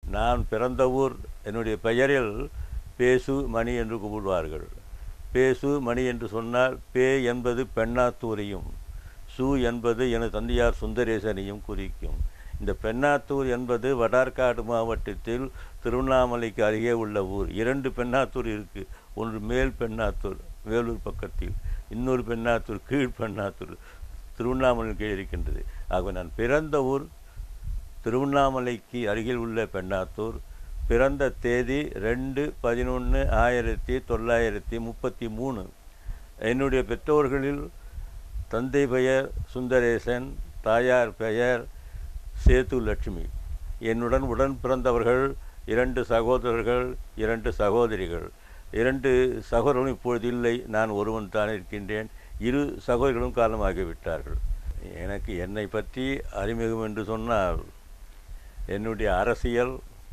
நான் பிறந்த ஊர் என்னுடைய பெயரில் பேசு மணி என்று கூப்பிடுவார்கள் பேசு மணி என்று சொன்னால் பே என்பது பெண்ணாத்தூரையும் சு என்பது எனது தந்தையார் சுந்தரேசனையும் குறிக்கும் இந்த பெண்ணாத்தூர் என்பது வடார்காடு மாவட்டத்தில் திருவண்ணாமலைக்கு அருகே உள்ள ஊர் இரண்டு பெண்ணாத்தூர் இருக்கு ஒன்று மேல் பெண்ணாத்தூர் வேலூர் பக்கத்தில் இன்னொரு பெண்ணாத்தூர் கீழ் பெண்ணாத்தூர் திருவண்ணாமலை கீழ் இருக்கின்றது ஆக நான் பிறந்த ஊர் திருவண்ணாமலைக்கு அருகில் உள்ள பெண்ணாத்தூர் பிறந்த தேதி ரெண்டு பதினொன்று ஆயிரத்தி தொள்ளாயிரத்தி முப்பத்தி மூணு என்னுடைய பெற்றோர்களில் தந்தை பெயர் சுந்தரேசன் தாயார் பெயர் சேது லட்சுமி என்னுடன் உடன் பிறந்தவர்கள் இரண்டு சகோதரர்கள் இரண்டு சகோதரிகள் இரண்டு சகோதரர்களும் இப்பொழுது இல்லை நான் ஒருவன் தான் இருக்கின்றேன் இரு சகோதரிகளும் காலமாகிவிட்டார்கள் எனக்கு என்னை பற்றி அறிமுகம் என்று சொன்னால் என்னுடைய அரசியல்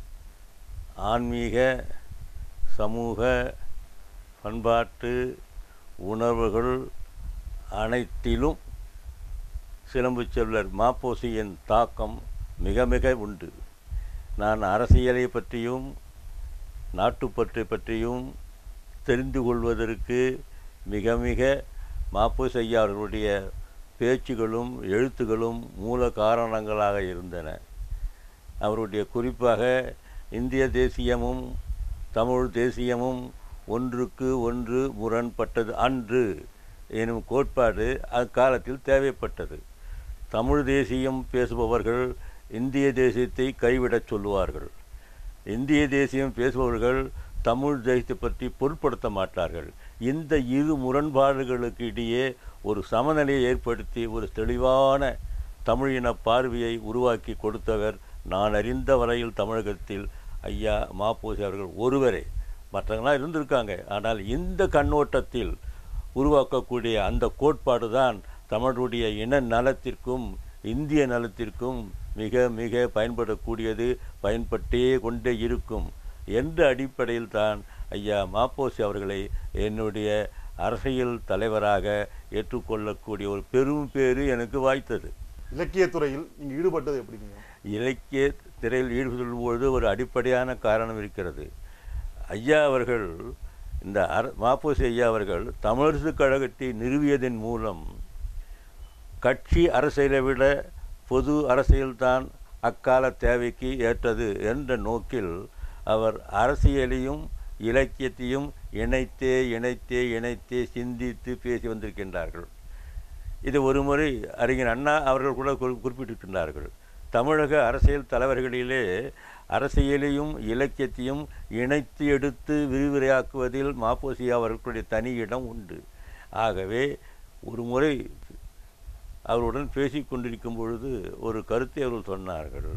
ஆன்மீக சமூக பண்பாட்டு உணர்வுகள் அனைத்திலும் சிலம்பு செல்வர் மாப்போசியின் தாக்கம் மிக மிக உண்டு நான் அரசியலை பற்றியும் நாட்டுப்பற்றை பற்றியும் தெரிந்து கொள்வதற்கு மிக மிக மாப்போசி ஐயா அவர்களுடைய பேச்சுகளும் எழுத்துகளும் மூல காரணங்களாக இருந்தன அவருடைய குறிப்பாக இந்திய தேசியமும் தமிழ் தேசியமும் ஒன்றுக்கு ஒன்று முரண்பட்டது அன்று எனும் கோட்பாடு அக்காலத்தில் தேவைப்பட்டது தமிழ் தேசியம் பேசுபவர்கள் இந்திய தேசியத்தை கைவிடச் சொல்லுவார்கள் இந்திய தேசியம் பேசுபவர்கள் தமிழ் தேசியத்தை பற்றி பொருட்படுத்த மாட்டார்கள் இந்த இரு முரண்பாடுகளுக்கு இடையே ஒரு சமநிலையை ஏற்படுத்தி ஒரு தெளிவான தமிழின பார்வையை உருவாக்கி கொடுத்தவர் நான் அறிந்த வரையில் தமிழகத்தில் ஐயா மாப்போசி அவர்கள் ஒருவரே மற்றவங்களாம் இருந்திருக்காங்க ஆனால் இந்த கண்ணோட்டத்தில் உருவாக்கக்கூடிய அந்த கோட்பாடு தான் தமிழுடைய இன நலத்திற்கும் இந்திய நலத்திற்கும் மிக மிக பயன்படக்கூடியது பயன்பட்டே கொண்டே இருக்கும் என்ற அடிப்படையில் தான் ஐயா மாப்போசி அவர்களை என்னுடைய அரசியல் தலைவராக ஏற்றுக்கொள்ளக்கூடிய ஒரு பெரும் பேறு எனக்கு வாய்த்தது இலக்கியத்துறையில் நீங்க ஈடுபட்டது எப்படிங்க இலக்கிய திரையில் ஈடுபடும் பொழுது ஒரு அடிப்படையான காரணம் இருக்கிறது ஐயா அவர்கள் இந்த அர மாப்போசி ஐயா அவர்கள் தமிழரசு கழகத்தை நிறுவியதன் மூலம் கட்சி அரசியலை விட பொது அரசியல்தான் அக்கால தேவைக்கு ஏற்றது என்ற நோக்கில் அவர் அரசியலையும் இலக்கியத்தையும் இணைத்தே இணைத்தே இணைத்தே சிந்தித்து பேசி வந்திருக்கின்றார்கள் இது ஒருமுறை அறிஞர் அண்ணா அவர்கள் கூட குறி- குறிப்பிட்டிருக்கின்றார்கள் தமிழக அரசியல் தலைவர்களிலே அரசியலையும் இலக்கியத்தையும் இணைத்து எடுத்து விரிவுரையாக்குவதில் மாப்போசி அவர்களுடைய தனி இடம் உண்டு ஆகவே ஒரு முறை அவருடன் பேசிக் கொண்டிருக்கும் பொழுது ஒரு கருத்தை அவர்கள் சொன்னார்கள்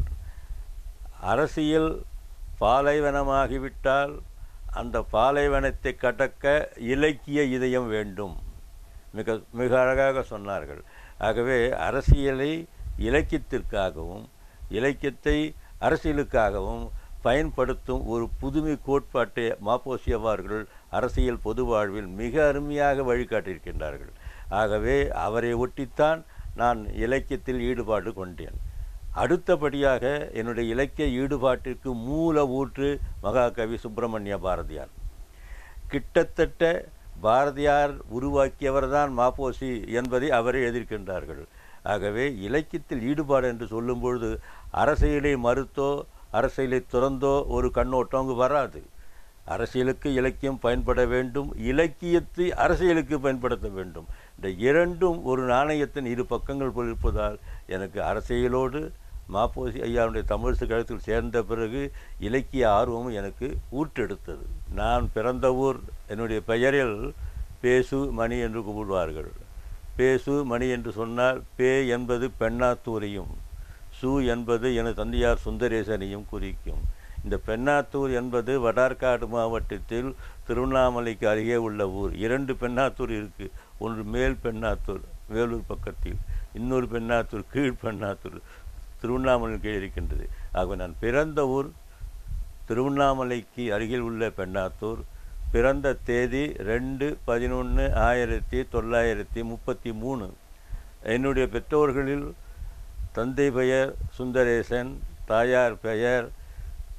அரசியல் பாலைவனமாகிவிட்டால் அந்த பாலைவனத்தை கடக்க இலக்கிய இதயம் வேண்டும் மிக மிக அழகாக சொன்னார்கள் ஆகவே அரசியலை இலக்கியத்திற்காகவும் இலக்கியத்தை அரசியலுக்காகவும் பயன்படுத்தும் ஒரு புதுமை கோட்பாட்டை மாப்போசி அவர்கள் அரசியல் பொது வாழ்வில் மிக அருமையாக வழிகாட்டியிருக்கின்றார்கள் ஆகவே அவரை ஒட்டித்தான் நான் இலக்கியத்தில் ஈடுபாடு கொண்டேன் அடுத்தபடியாக என்னுடைய இலக்கிய ஈடுபாட்டிற்கு மூல ஊற்று மகாகவி சுப்பிரமணிய பாரதியார் கிட்டத்தட்ட பாரதியார் உருவாக்கியவர் தான் மாப்போசி என்பதை அவரே எதிர்க்கின்றார்கள் ஆகவே இலக்கியத்தில் ஈடுபாடு என்று சொல்லும் பொழுது அரசியலை மறுத்தோ அரசியலை துறந்தோ ஒரு கண்ணோட்டம் அங்கு வராது அரசியலுக்கு இலக்கியம் பயன்பட வேண்டும் இலக்கியத்தை அரசியலுக்கு பயன்படுத்த வேண்டும் இந்த இரண்டும் ஒரு நாணயத்தின் இரு பக்கங்கள் போல் இருப்பதால் எனக்கு அரசியலோடு மாப்போசி ஐயாவுடைய தமிழிசை கழகத்தில் சேர்ந்த பிறகு இலக்கிய ஆர்வமும் எனக்கு ஊற்றெடுத்தது நான் பிறந்த ஊர் என்னுடைய பெயரில் பேசு மணி என்று கூப்பிடுவார்கள் பேசு மணி என்று சொன்னால் பே என்பது பெண்ணாத்தூரையும் சு என்பது எனது தந்தையார் சுந்தரேசனையும் குறிக்கும் இந்த பெண்ணாத்தூர் என்பது வடார்காடு மாவட்டத்தில் திருவண்ணாமலைக்கு அருகே உள்ள ஊர் இரண்டு பெண்ணாத்தூர் இருக்கு ஒன்று மேல் பெண்ணாத்தூர் வேலூர் பக்கத்தில் இன்னொரு பெண்ணாத்தூர் கீழ் பெண்ணாத்தூர் திருவண்ணாமலை கீழ் இருக்கின்றது ஆக நான் பிறந்த ஊர் திருவண்ணாமலைக்கு அருகில் உள்ள பெண்ணாத்தூர் பிறந்த தேதி ரெண்டு பதினொன்று ஆயிரத்தி தொள்ளாயிரத்தி முப்பத்தி மூணு என்னுடைய பெற்றோர்களில் தந்தை பெயர் சுந்தரேசன் தாயார் பெயர்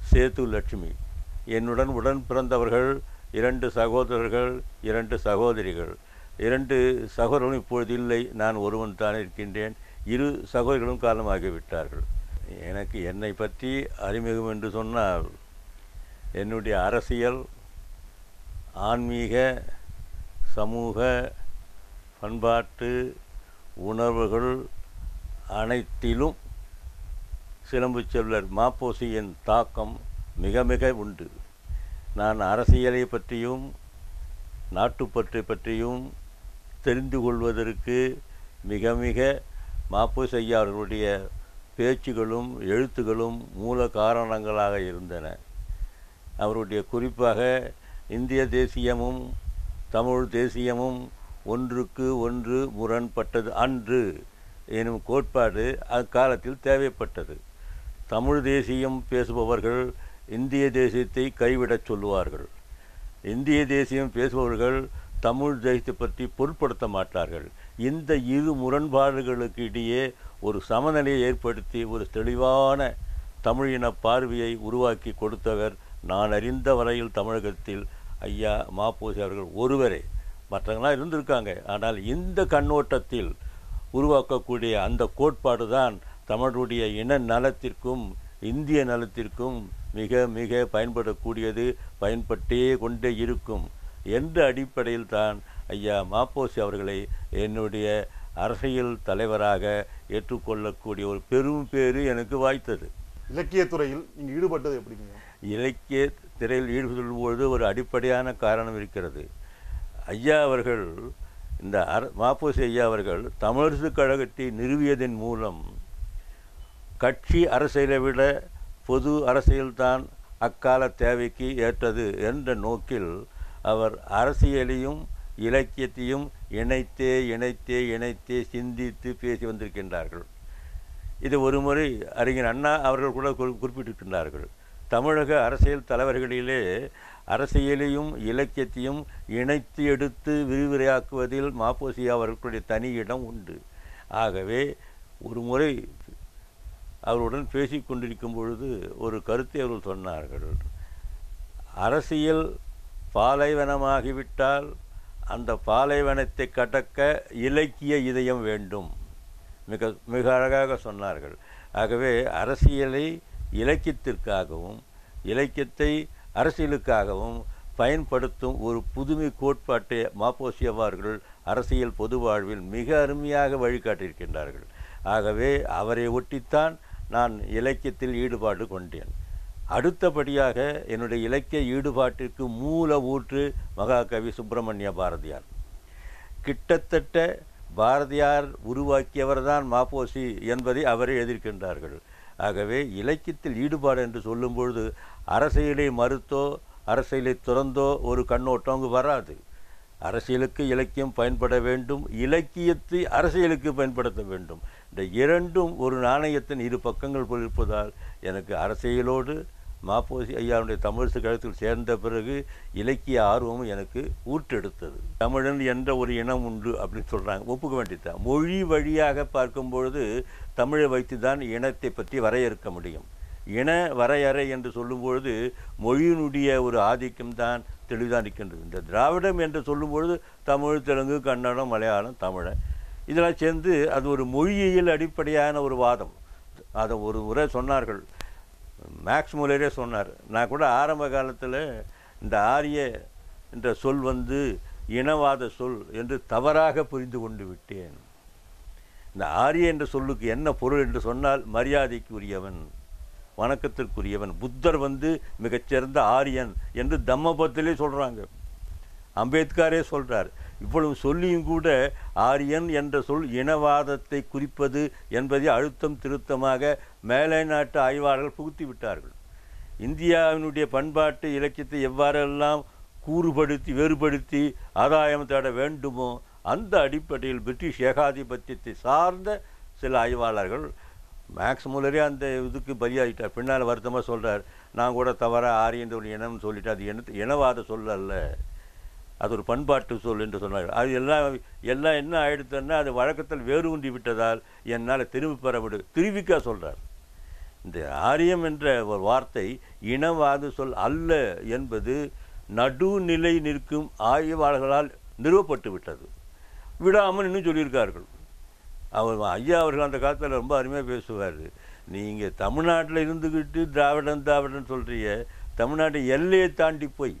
சேது லட்சுமி என்னுடன் உடன் பிறந்தவர்கள் இரண்டு சகோதரர்கள் இரண்டு சகோதரிகள் இரண்டு சகோதரர்களும் இப்பொழுது இல்லை நான் ஒருவன் தான் இருக்கின்றேன் இரு சகோதரிகளும் காலமாகிவிட்டார்கள் எனக்கு என்னை பற்றி அறிமுகம் என்று சொன்னால் என்னுடைய அரசியல் ஆன்மீக சமூக பண்பாட்டு உணர்வுகள் அனைத்திலும் சிலம்பு செல்வர் மாப்போசியின் தாக்கம் மிக மிக உண்டு நான் அரசியலை பற்றியும் நாட்டுப்பற்றை பற்றியும் தெரிந்து கொள்வதற்கு மிக மிக மாப்போசி ஐயா அவர்களுடைய பேச்சுகளும் எழுத்துகளும் மூல காரணங்களாக இருந்தன அவருடைய குறிப்பாக இந்திய தேசியமும் தமிழ் தேசியமும் ஒன்றுக்கு ஒன்று முரண்பட்டது அன்று எனும் கோட்பாடு அக்காலத்தில் தேவைப்பட்டது தமிழ் தேசியம் பேசுபவர்கள் இந்திய தேசியத்தை கைவிடச் சொல்லுவார்கள் இந்திய தேசியம் பேசுபவர்கள் தமிழ் தேசியத்தை பற்றி பொருட்படுத்த மாட்டார்கள் இந்த இரு முரண்பாடுகளுக்கு இடையே ஒரு சமநிலையை ஏற்படுத்தி ஒரு தெளிவான தமிழின பார்வையை உருவாக்கி கொடுத்தவர் நான் அறிந்த வரையில் தமிழகத்தில் ஐயா மாப்போசி அவர்கள் ஒருவரே மற்றவங்களாம் இருந்திருக்காங்க ஆனால் இந்த கண்ணோட்டத்தில் உருவாக்கக்கூடிய அந்த கோட்பாடு தான் தமிழுடைய இன நலத்திற்கும் இந்திய நலத்திற்கும் மிக மிக பயன்படக்கூடியது பயன்பட்டே கொண்டே இருக்கும் என்ற அடிப்படையில் தான் ஐயா மாப்போசி அவர்களை என்னுடைய அரசியல் தலைவராக ஏற்றுக்கொள்ளக்கூடிய ஒரு பெரும் பேறு எனக்கு வாய்த்தது இலக்கிய துறையில் நீங்க ஈடுபட்டது எப்படிங்க இலக்கிய திரையில் ஈடுபடும் பொழுது ஒரு அடிப்படையான காரணம் இருக்கிறது ஐயா அவர்கள் இந்த அர மாப்போசி ஐயா அவர்கள் தமிழரசு கழகத்தை நிறுவியதன் மூலம் கட்சி அரசியலை விட பொது அரசியல்தான் அக்கால தேவைக்கு ஏற்றது என்ற நோக்கில் அவர் அரசியலையும் இலக்கியத்தையும் இணைத்தே இணைத்தே இணைத்தே சிந்தித்து பேசி வந்திருக்கின்றார்கள் இது ஒருமுறை அறிஞர் அண்ணா அவர்கள் கூட குறி- குறிப்பிட்டிருக்கின்றார்கள் தமிழக அரசியல் தலைவர்களிலே அரசியலையும் இலக்கியத்தையும் இணைத்து எடுத்து விரிவுரையாக்குவதில் மாப்போசி அவர்களுடைய தனி இடம் உண்டு ஆகவே ஒரு முறை அவருடன் பேசிக் கொண்டிருக்கும் பொழுது ஒரு கருத்தை அவர்கள் சொன்னார்கள் அரசியல் பாலைவனமாகிவிட்டால் அந்த பாலைவனத்தை கடக்க இலக்கிய இதயம் வேண்டும் மிக மிக அழகாக சொன்னார்கள் ஆகவே அரசியலை இலக்கியத்திற்காகவும் இலக்கியத்தை அரசியலுக்காகவும் பயன்படுத்தும் ஒரு புதுமை கோட்பாட்டை மாப்போசி அவர்கள் அரசியல் பொது வாழ்வில் மிக அருமையாக வழிகாட்டியிருக்கின்றார்கள் ஆகவே அவரை ஒட்டித்தான் நான் இலக்கியத்தில் ஈடுபாடு கொண்டேன் அடுத்தபடியாக என்னுடைய இலக்கிய ஈடுபாட்டிற்கு மூல ஊற்று மகாகவி சுப்பிரமணிய பாரதியார் கிட்டத்தட்ட பாரதியார் உருவாக்கியவர்தான் மாப்போசி என்பதை அவரே எதிர்க்கின்றார்கள் ஆகவே இலக்கியத்தில் ஈடுபாடு என்று சொல்லும்பொழுது அரசியலை மறுத்தோ அரசியலை துறந்தோ ஒரு கண்ணோட்டம் அங்கு வராது அரசியலுக்கு இலக்கியம் பயன்பட வேண்டும் இலக்கியத்தை அரசியலுக்கு பயன்படுத்த வேண்டும் இந்த இரண்டும் ஒரு நாணயத்தின் இரு பக்கங்கள் போல் இருப்பதால் எனக்கு அரசியலோடு மாப்போசி ஐயாவுடைய தமிழரசு கழகத்தில் சேர்ந்த பிறகு இலக்கிய ஆர்வமும் எனக்கு ஊற்றெடுத்தது தமிழன் என்ற ஒரு இனம் உண்டு அப்படின்னு சொல்கிறாங்க ஒப்புக்க வேண்டியதுதான் மொழி வழியாக பார்க்கும் பொழுது தமிழை வைத்து தான் இனத்தை பற்றி வரையறுக்க முடியும் இன வரையறை என்று சொல்லும்பொழுது மொழியினுடைய ஒரு ஆதிக்கம் தான் தெளிவாக இருக்கின்றது இந்த திராவிடம் என்று சொல்லும்பொழுது தமிழ் தெலுங்கு கன்னடம் மலையாளம் தமிழன் இதெல்லாம் சேர்ந்து அது ஒரு மொழியியல் அடிப்படையான ஒரு வாதம் அதை ஒரு முறை சொன்னார்கள் மேக்ஸ் மூலரே சொன்னார் நான் கூட ஆரம்ப காலத்தில் இந்த ஆரிய என்ற சொல் வந்து இனவாத சொல் என்று தவறாக புரிந்து கொண்டு விட்டேன் இந்த ஆரிய என்ற சொல்லுக்கு என்ன பொருள் என்று சொன்னால் மரியாதைக்குரியவன் வணக்கத்திற்குரியவன் புத்தர் வந்து மிகச்சிறந்த ஆரியன் என்று தம்மபத்திலே சொல்கிறாங்க அம்பேத்கரே சொல்றார் இவ்வளவு சொல்லியும் கூட ஆரியன் என்ற சொல் இனவாதத்தை குறிப்பது என்பதை அழுத்தம் திருத்தமாக மேலை நாட்டு ஆய்வாளர்கள் புகுத்தி விட்டார்கள் இந்தியாவினுடைய பண்பாட்டு இலக்கியத்தை எவ்வாறெல்லாம் கூறுபடுத்தி வேறுபடுத்தி ஆதாயம் தேட வேண்டுமோ அந்த அடிப்படையில் பிரிட்டிஷ் ஏகாதிபத்தியத்தை சார்ந்த சில ஆய்வாளர்கள் மேக்ஸ் மூலரே அந்த இதுக்கு பலியாகிட்டார் பின்னால் வருத்தமாக சொல்றார் நான் கூட தவறாக ஆரியன்ற ஒரு இனம்னு சொல்லிட்டு அது இன இனவாத சொல் அல்ல அது ஒரு பண்பாட்டு சொல் என்று சொன்னார் அது எல்லாம் எல்லாம் என்ன ஆயிடுத்துன்னா அது வழக்கத்தில் வேரூன்றி விட்டதால் என்னால் திரும்பி பெற முடியும் திருவிக்கா சொல்றார் இந்த ஆரியம் என்ற ஒரு வார்த்தை இனவாத சொல் அல்ல என்பது நடுநிலை நிற்கும் ஆய்வாளர்களால் நிறுவப்பட்டு விட்டது விடாமல் இன்னும் சொல்லியிருக்கார்கள் அவர் ஐயா அவர்கள் அந்த காலத்தில் ரொம்ப அருமையாக பேசுவார் நீங்கள் தமிழ்நாட்டில் இருந்துக்கிட்டு திராவிடன் திராவிடன் சொல்கிறீங்க தமிழ்நாட்டு எல்லையை தாண்டி போய்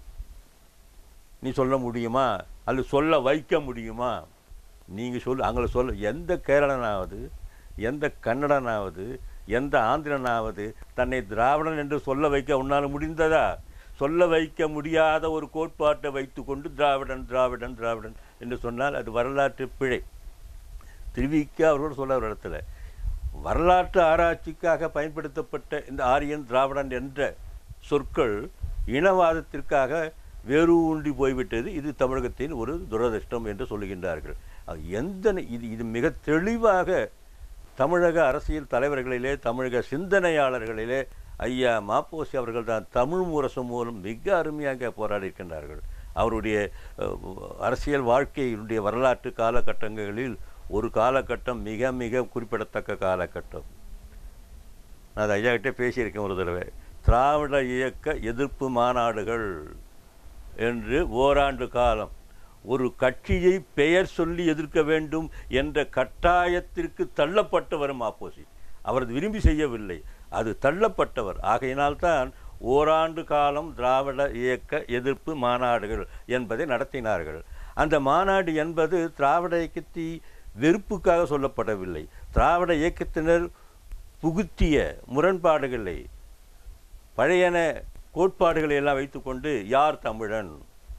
நீ சொல்ல முடியுமா அல்லது சொல்ல வைக்க முடியுமா நீங்கள் சொல் அங்கே சொல்ல எந்த கேரளனாவது எந்த கன்னடனாவது எந்த ஆந்திரனாவது தன்னை திராவிடன் என்று சொல்ல வைக்க உன்னால் முடிந்ததா சொல்ல வைக்க முடியாத ஒரு கோட்பாட்டை வைத்துக்கொண்டு திராவிடன் திராவிடன் திராவிடன் என்று சொன்னால் அது வரலாற்று பிழை திருவிக்க அவரோடு சொல்ல ஒரு இடத்துல வரலாற்று ஆராய்ச்சிக்காக பயன்படுத்தப்பட்ட இந்த ஆரியன் திராவிடன் என்ற சொற்கள் இனவாதத்திற்காக வேறு ஊன்றி போய்விட்டது இது தமிழகத்தின் ஒரு துரதிர்ஷ்டம் என்று சொல்லுகின்றார்கள் அது எந்த இது இது மிக தெளிவாக தமிழக அரசியல் தலைவர்களிலே தமிழக சிந்தனையாளர்களிலே ஐயா மாப்போசி அவர்கள் தான் தமிழ் முரசு மூலம் மிக அருமையாக போராடி இருக்கின்றார்கள் அவருடைய அஹ், அரசியல் வாழ்க்கையினுடைய வரலாற்று காலகட்டங்களில் ஒரு காலகட்டம் மிக மிக குறிப்பிடத்தக்க காலகட்டம் நான் அது ஐயா கிட்டே பேசியிருக்கேன் ஒரு தடவை திராவிட இயக்க எதிர்ப்பு மாநாடுகள் என்று ஓராண்டு காலம் ஒரு கட்சியை பெயர் சொல்லி எதிர்க்க வேண்டும் என்ற கட்டாயத்திற்கு தள்ளப்பட்டவர் மாப்போசி அவர் அது விரும்பி செய்யவில்லை அது தள்ளப்பட்டவர் ஆகையினால்தான் ஓராண்டு காலம் திராவிட இயக்க எதிர்ப்பு மாநாடுகள் என்பதை நடத்தினார்கள் அந்த மாநாடு என்பது திராவிட இயக்கத்தை வெறுப்புக்காக சொல்லப்படவில்லை திராவிட இயக்கத்தினர் புகுத்திய முரண்பாடுகளை பழையன கோட்பாடுகளை எல்லாம் வைத்துக்கொண்டு யார் தமிழன்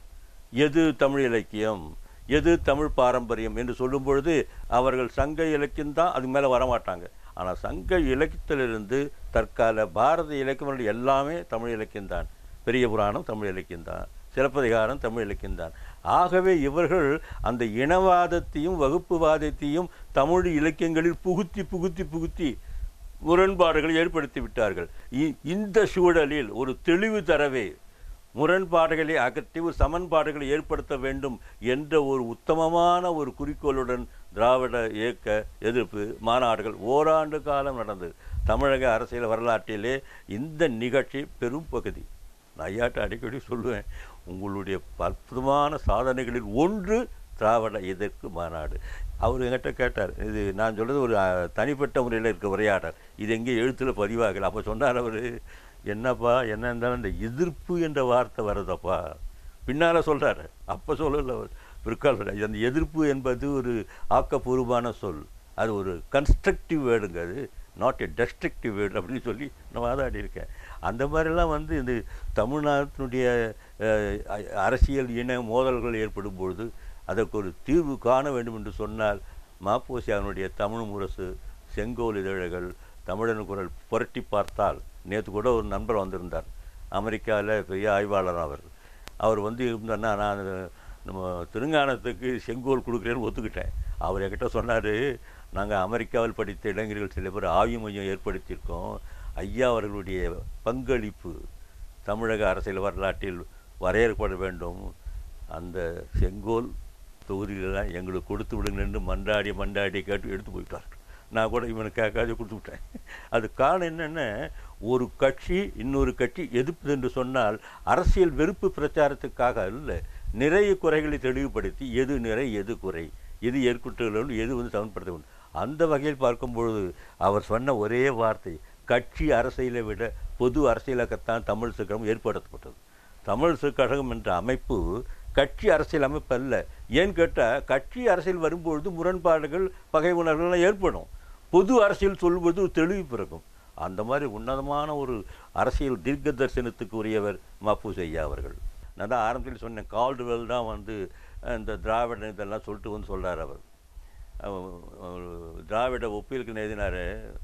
எது தமிழ் இலக்கியம் எது தமிழ் பாரம்பரியம் என்று சொல்லும் பொழுது அவர்கள் சங்க இலக்கியம் தான் அது மேலே வரமாட்டாங்க ஆனால் சங்க இலக்கியத்திலிருந்து தற்கால பாரத இலக்கியம் எல்லாமே தமிழ் இலக்கியம்தான் பெரிய புராணம் தமிழ் இலக்கியம்தான் சிலப்பதிகாரம் தமிழ் இலக்கியம்தான் ஆகவே இவர்கள் அந்த இனவாதத்தையும் வகுப்புவாதத்தையும் தமிழ் இலக்கியங்களில் புகுத்தி புகுத்தி புகுத்தி முரண்பாடுகளை ஏற்படுத்தி விட்டார்கள் இ- இந்த சூழலில் ஒரு தெளிவு தரவே முரண்பாடுகளை அகற்றி ஒரு சமன்பாடுகளை ஏற்படுத்த வேண்டும் என்ற ஒரு உத்தமமான ஒரு குறிக்கோளுடன் திராவிட இயக்க எதிர்ப்பு மாநாடுகள் ஓராண்டு காலம் நடந்தது தமிழக அரசியல் வரலாற்றிலே இந்த நிகழ்ச்சி பெரும் பகுதி நான் ஐயாட்ட அடிக்கடி சொல்லுவேன் உங்களுடைய அற்புதமான சாதனைகளில் ஒன்று திராவிட எதிர்ப்பு மாநாடு அவர் என்கிட்ட கேட்டார் இது நான் சொல்றது ஒரு அஹ், தனிப்பட்ட முறையில் இருக்க உரையாடல் இது எங்கே எழுத்தில் பதிவாகல அப்போ சொன்னார் அவர் என்னப்பா என்ன இருந்தாலும் இந்த எதிர்ப்பு என்ற வார்த்தை வருதப்பா பின்னால் சொல்கிறாரு அப்போ சொல்லல அவர் பிற்கால சொல்றாரு. அந்த எதிர்ப்பு என்பது ஒரு ஆக்கப்பூர்வமான சொல் அது ஒரு கன்ஸ்ட்ரக்டிவ் வேர்டுங்க அது நாட் எ டெஸ்ட்ரக்டிவ் வேர்டு அப்படின்னு சொல்லி நான் வாதாடி இருக்கேன் அந்த மாதிரிலாம் வந்து இந்த தமிழ்நாட்டினுடைய அஹ், அ- அரசியல் இன மோதல்கள் ஏற்படும் பொழுது அதற்கு ஒரு தீர்வு காண வேண்டும் என்று சொன்னால் மாப்போசி அவனுடைய தமிழ் முரசு செங்கோல் இதழ்கள் தமிழன் குரல் புரட்டி பார்த்தால் நேற்று கூட ஒரு நண்பர் வந்திருந்தார் அமெரிக்காவில் பெரிய ஆய்வாளர் அவர் அவர் வந்து இருந்தார்னா நான் நம்ம திருங்கானத்துக்கு செங்கோல் கொடுக்குறேன்னு ஒத்துக்கிட்டேன் அவர் என்கிட்ட சொன்னார் நாங்கள் அமெரிக்காவில் படித்த இளைஞர்கள் சில பேர் ஆய்வு மையம் ஏற்படுத்தியிருக்கோம் ஐயா அவர்களுடைய பங்களிப்பு தமிழக அரசியல் வரலாற்றில் வரையறுக்கப்பட வேண்டும் அந்த செங்கோல் தொகுதிகளெல்லாம் எங்களுக்கு கொடுத்து விடுங்கன்னு மன்றாடி மன்றாடி கேட்டு எடுத்து போயிட்டார் நான் கூட இவனுக்கு கேட்காத கொடுத்து விட்டேன் அது காரணம் என்னென்ன ஒரு கட்சி இன்னொரு கட்சி எதிர்ப்பு என்று சொன்னால் அரசியல் வெறுப்பு பிரச்சாரத்துக்காக அல்ல நிறைய குறைகளை தெளிவுபடுத்தி எது நிறை எது குறை எது ஏற்பட்டுள்ளது எது வந்து சமன்படுத்த வேண்டும் அந்த வகையில் பார்க்கும்பொழுது அவர் சொன்ன ஒரே வார்த்தை கட்சி அரசியலை விட பொது அரசியலாகத்தான் தமிழ் சக்கரம் ஏற்படுத்தப்பட்டது தமிழ் கழகம் என்ற அமைப்பு கட்சி அரசியல் அமைப்பு அல்ல ஏன்னு கேட்டால் கட்சி அரசியல் வரும்பொழுது முரண்பாடுகள் பகை உணர்வுகள்லாம் ஏற்படும் பொது அரசியல் சொல்வது ஒரு தெளிவு பிறக்கும் அந்த மாதிரி உன்னதமான ஒரு அரசியல் தீர்க்க தரிசனத்துக்கு உரியவர் மாப்பூஸ் ஐயா அவர்கள் நான் தான் ஆரம்பத்தில் சொன்னேன் கால்டுவெல் தான் வந்து அஹ், இந்த திராவிட இதெல்லாம் சொல்லிட்டு வந்து சொல்றார் அவர் அவர் அவர் திராவிட ஒப்பியலுக்கு எழுதினார்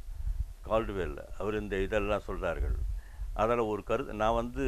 கால்டுவேல் அவர் இந்த இதெல்லாம் சொல்கிறார்கள் அதில் ஒரு கருத்து நான் வந்து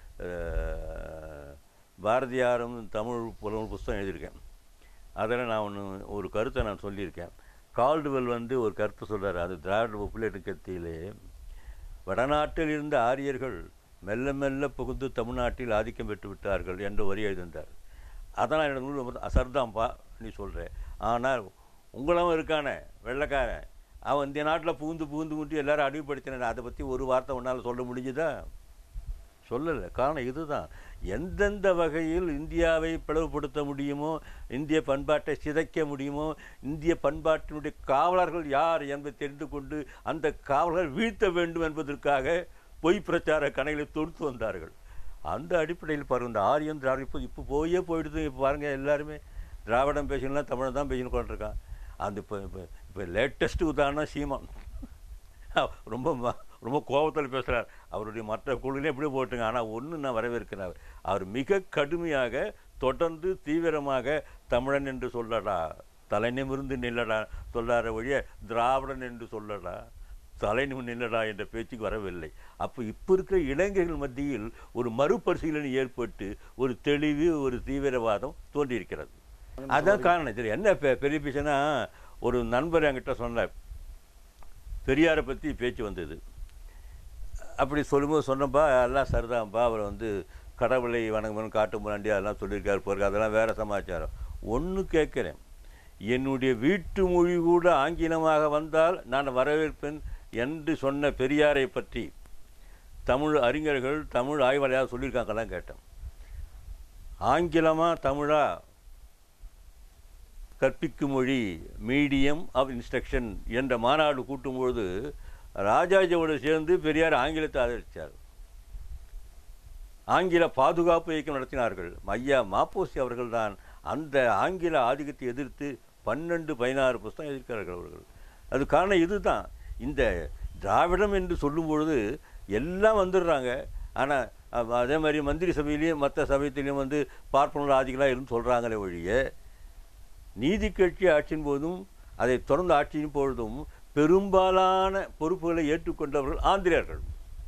அஹ், பாரதியாரும் தமிழ் புலவர் புஸ்தகம் எழுதியிருக்கேன் அதில் நான் ஒன்று ஒரு கருத்தை நான் சொல்லியிருக்கேன் கால்டுவெல் வந்து ஒரு கருத்து சொல்றாரு அது திராவிட ஒப்பியல் கத்தியிலே வடநாட்டில் இருந்த ஆரியர்கள் மெல்ல மெல்ல புகுந்து தமிழ்நாட்டில் ஆதிக்கம் பெற்று விட்டார்கள் என்ற வரி எழுதியிருந்தார் அதனால் எனக்கு நூல் ரொம்ப அசர்தான்ப்பா நீ சொல்கிற ஆனால் உங்களவும் இருக்கானே வெள்ளைக்காரன் அவன் இந்த நாட்டில் புகுந்து புகுந்து முட்டி எல்லாரும் அடிமைப்படுத்தின அதை பற்றி ஒரு வார்த்தை உன்னால் சொல்ல முடிஞ்சுதா சொல்லலை காரணம் இதுதான் எந்தெந்த வகையில் இந்தியாவை பிளவுபடுத்த முடியுமோ இந்திய பண்பாட்டை சிதைக்க முடியுமோ இந்திய பண்பாட்டினுடைய காவலர்கள் யார் என்பதை தெரிந்து கொண்டு அந்த காவலர்கள் வீழ்த்த வேண்டும் என்பதற்காக பொய் பிரச்சார கணைகளை தொடுத்து வந்தார்கள் அந்த அடிப்படையில் பாருங்க இந்த ஆரியம் திராவிடம் இப்போ இப்போ போயே போயிடுது இப்போ பாருங்க எல்லாருமே திராவிடம் பேசணும்னா தமிழ் தான் பேசின்னு கொண்டிருக்கான் அந்த இப்போ இப்போ இப்போ லேட்டஸ்ட் உதாரணம் சீமான் ரொம்ப ம- ரொம்ப கோபத்தில் பேசுகிறார் அவருடைய மற்ற குழுலையும் எப்படி போட்டுங்க ஆனால் ஒன்று நான் வரவேற்கிறேன் அவர் மிக கடுமையாக தொடர்ந்து தீவிரமாக தமிழன் என்று சொல்லடா தலை நிமிர்ந்து நில்லடா சொல்லார வழிய திராவிடன் என்று சொல்லடா தலை நிமிர்ந்து நில்லடா என்ற பேச்சுக்கு வரவில்லை அப்போ இப்போ இருக்கிற இளைஞர்கள் மத்தியில் ஒரு மறுபரிசீலனை ஏற்பட்டு ஒரு தெளிவு ஒரு தீவிரவாதம் தோன்றியிருக்கிறது அதான் காரணம் இது என்ன பெ- பெரிய பிரச்சனை ஒரு நண்பர் என்கிட்ட சொன்னார் பெரியாரை பற்றி பேச்சு வந்தது அப்படி சொல்லும்போது சொன்னப்பா எல்லாம் சரிதான்ப்பா அவர் வந்து கடவுளை வணங்கணும் காட்டு முன்னாடி அதெல்லாம் சொல்லியிருக்காரு போயிருக்காரு அதெல்லாம் வேறு சமாச்சாரம் ஒன்று கேட்குறேன் என்னுடைய வீட்டு மொழி கூட ஆங்கிலமாக வந்தால் நான் வரவேற்பேன் என்று சொன்ன பெரியாரை பற்றி தமிழ் அறிஞர்கள் தமிழ் ஆய்வாளர் சொல்லியிருக்காங்கலாம் கேட்டேன் ஆங்கிலமா தமிழா கற்பிக்கும் மொழி மீடியம் ஆஃப் இன்ஸ்ட்ரக்ஷன் என்ற மாநாடு கூட்டும்பொழுது ராஜாஜியோடு சேர்ந்து பெரியார் ஆங்கிலத்தை ஆதரித்தார் ஆங்கில பாதுகாப்பு இயக்கம் நடத்தினார்கள் ஐயா மாப்போசி அவர்கள்தான் அந்த ஆங்கில ஆதிக்கத்தை எதிர்த்து பன்னெண்டு பதினாறு புஸ்தகம் எழுதியிருக்கிறார்கள் அவர்கள் அது காரணம் இதுதான் இந்த திராவிடம் என்று சொல்லும் பொழுது எல்லாம் வந்துடுறாங்க ஆனால் அதே மாதிரி மந்திரி சபையிலையும் மற்ற சமயத்திலையும் வந்து பார்ப்பனர் ஆதிகளாக இருந்து சொல்கிறாங்களே ஒழிய நீதி கட்சி ஆட்சியின் போதும் அதை தொடர்ந்து ஆட்சியின் பொழுதும் பெரும்பாலான பொறுப்புகளை ஏற்றுக்கொண்டவர்கள் ஆந்திரியர்கள்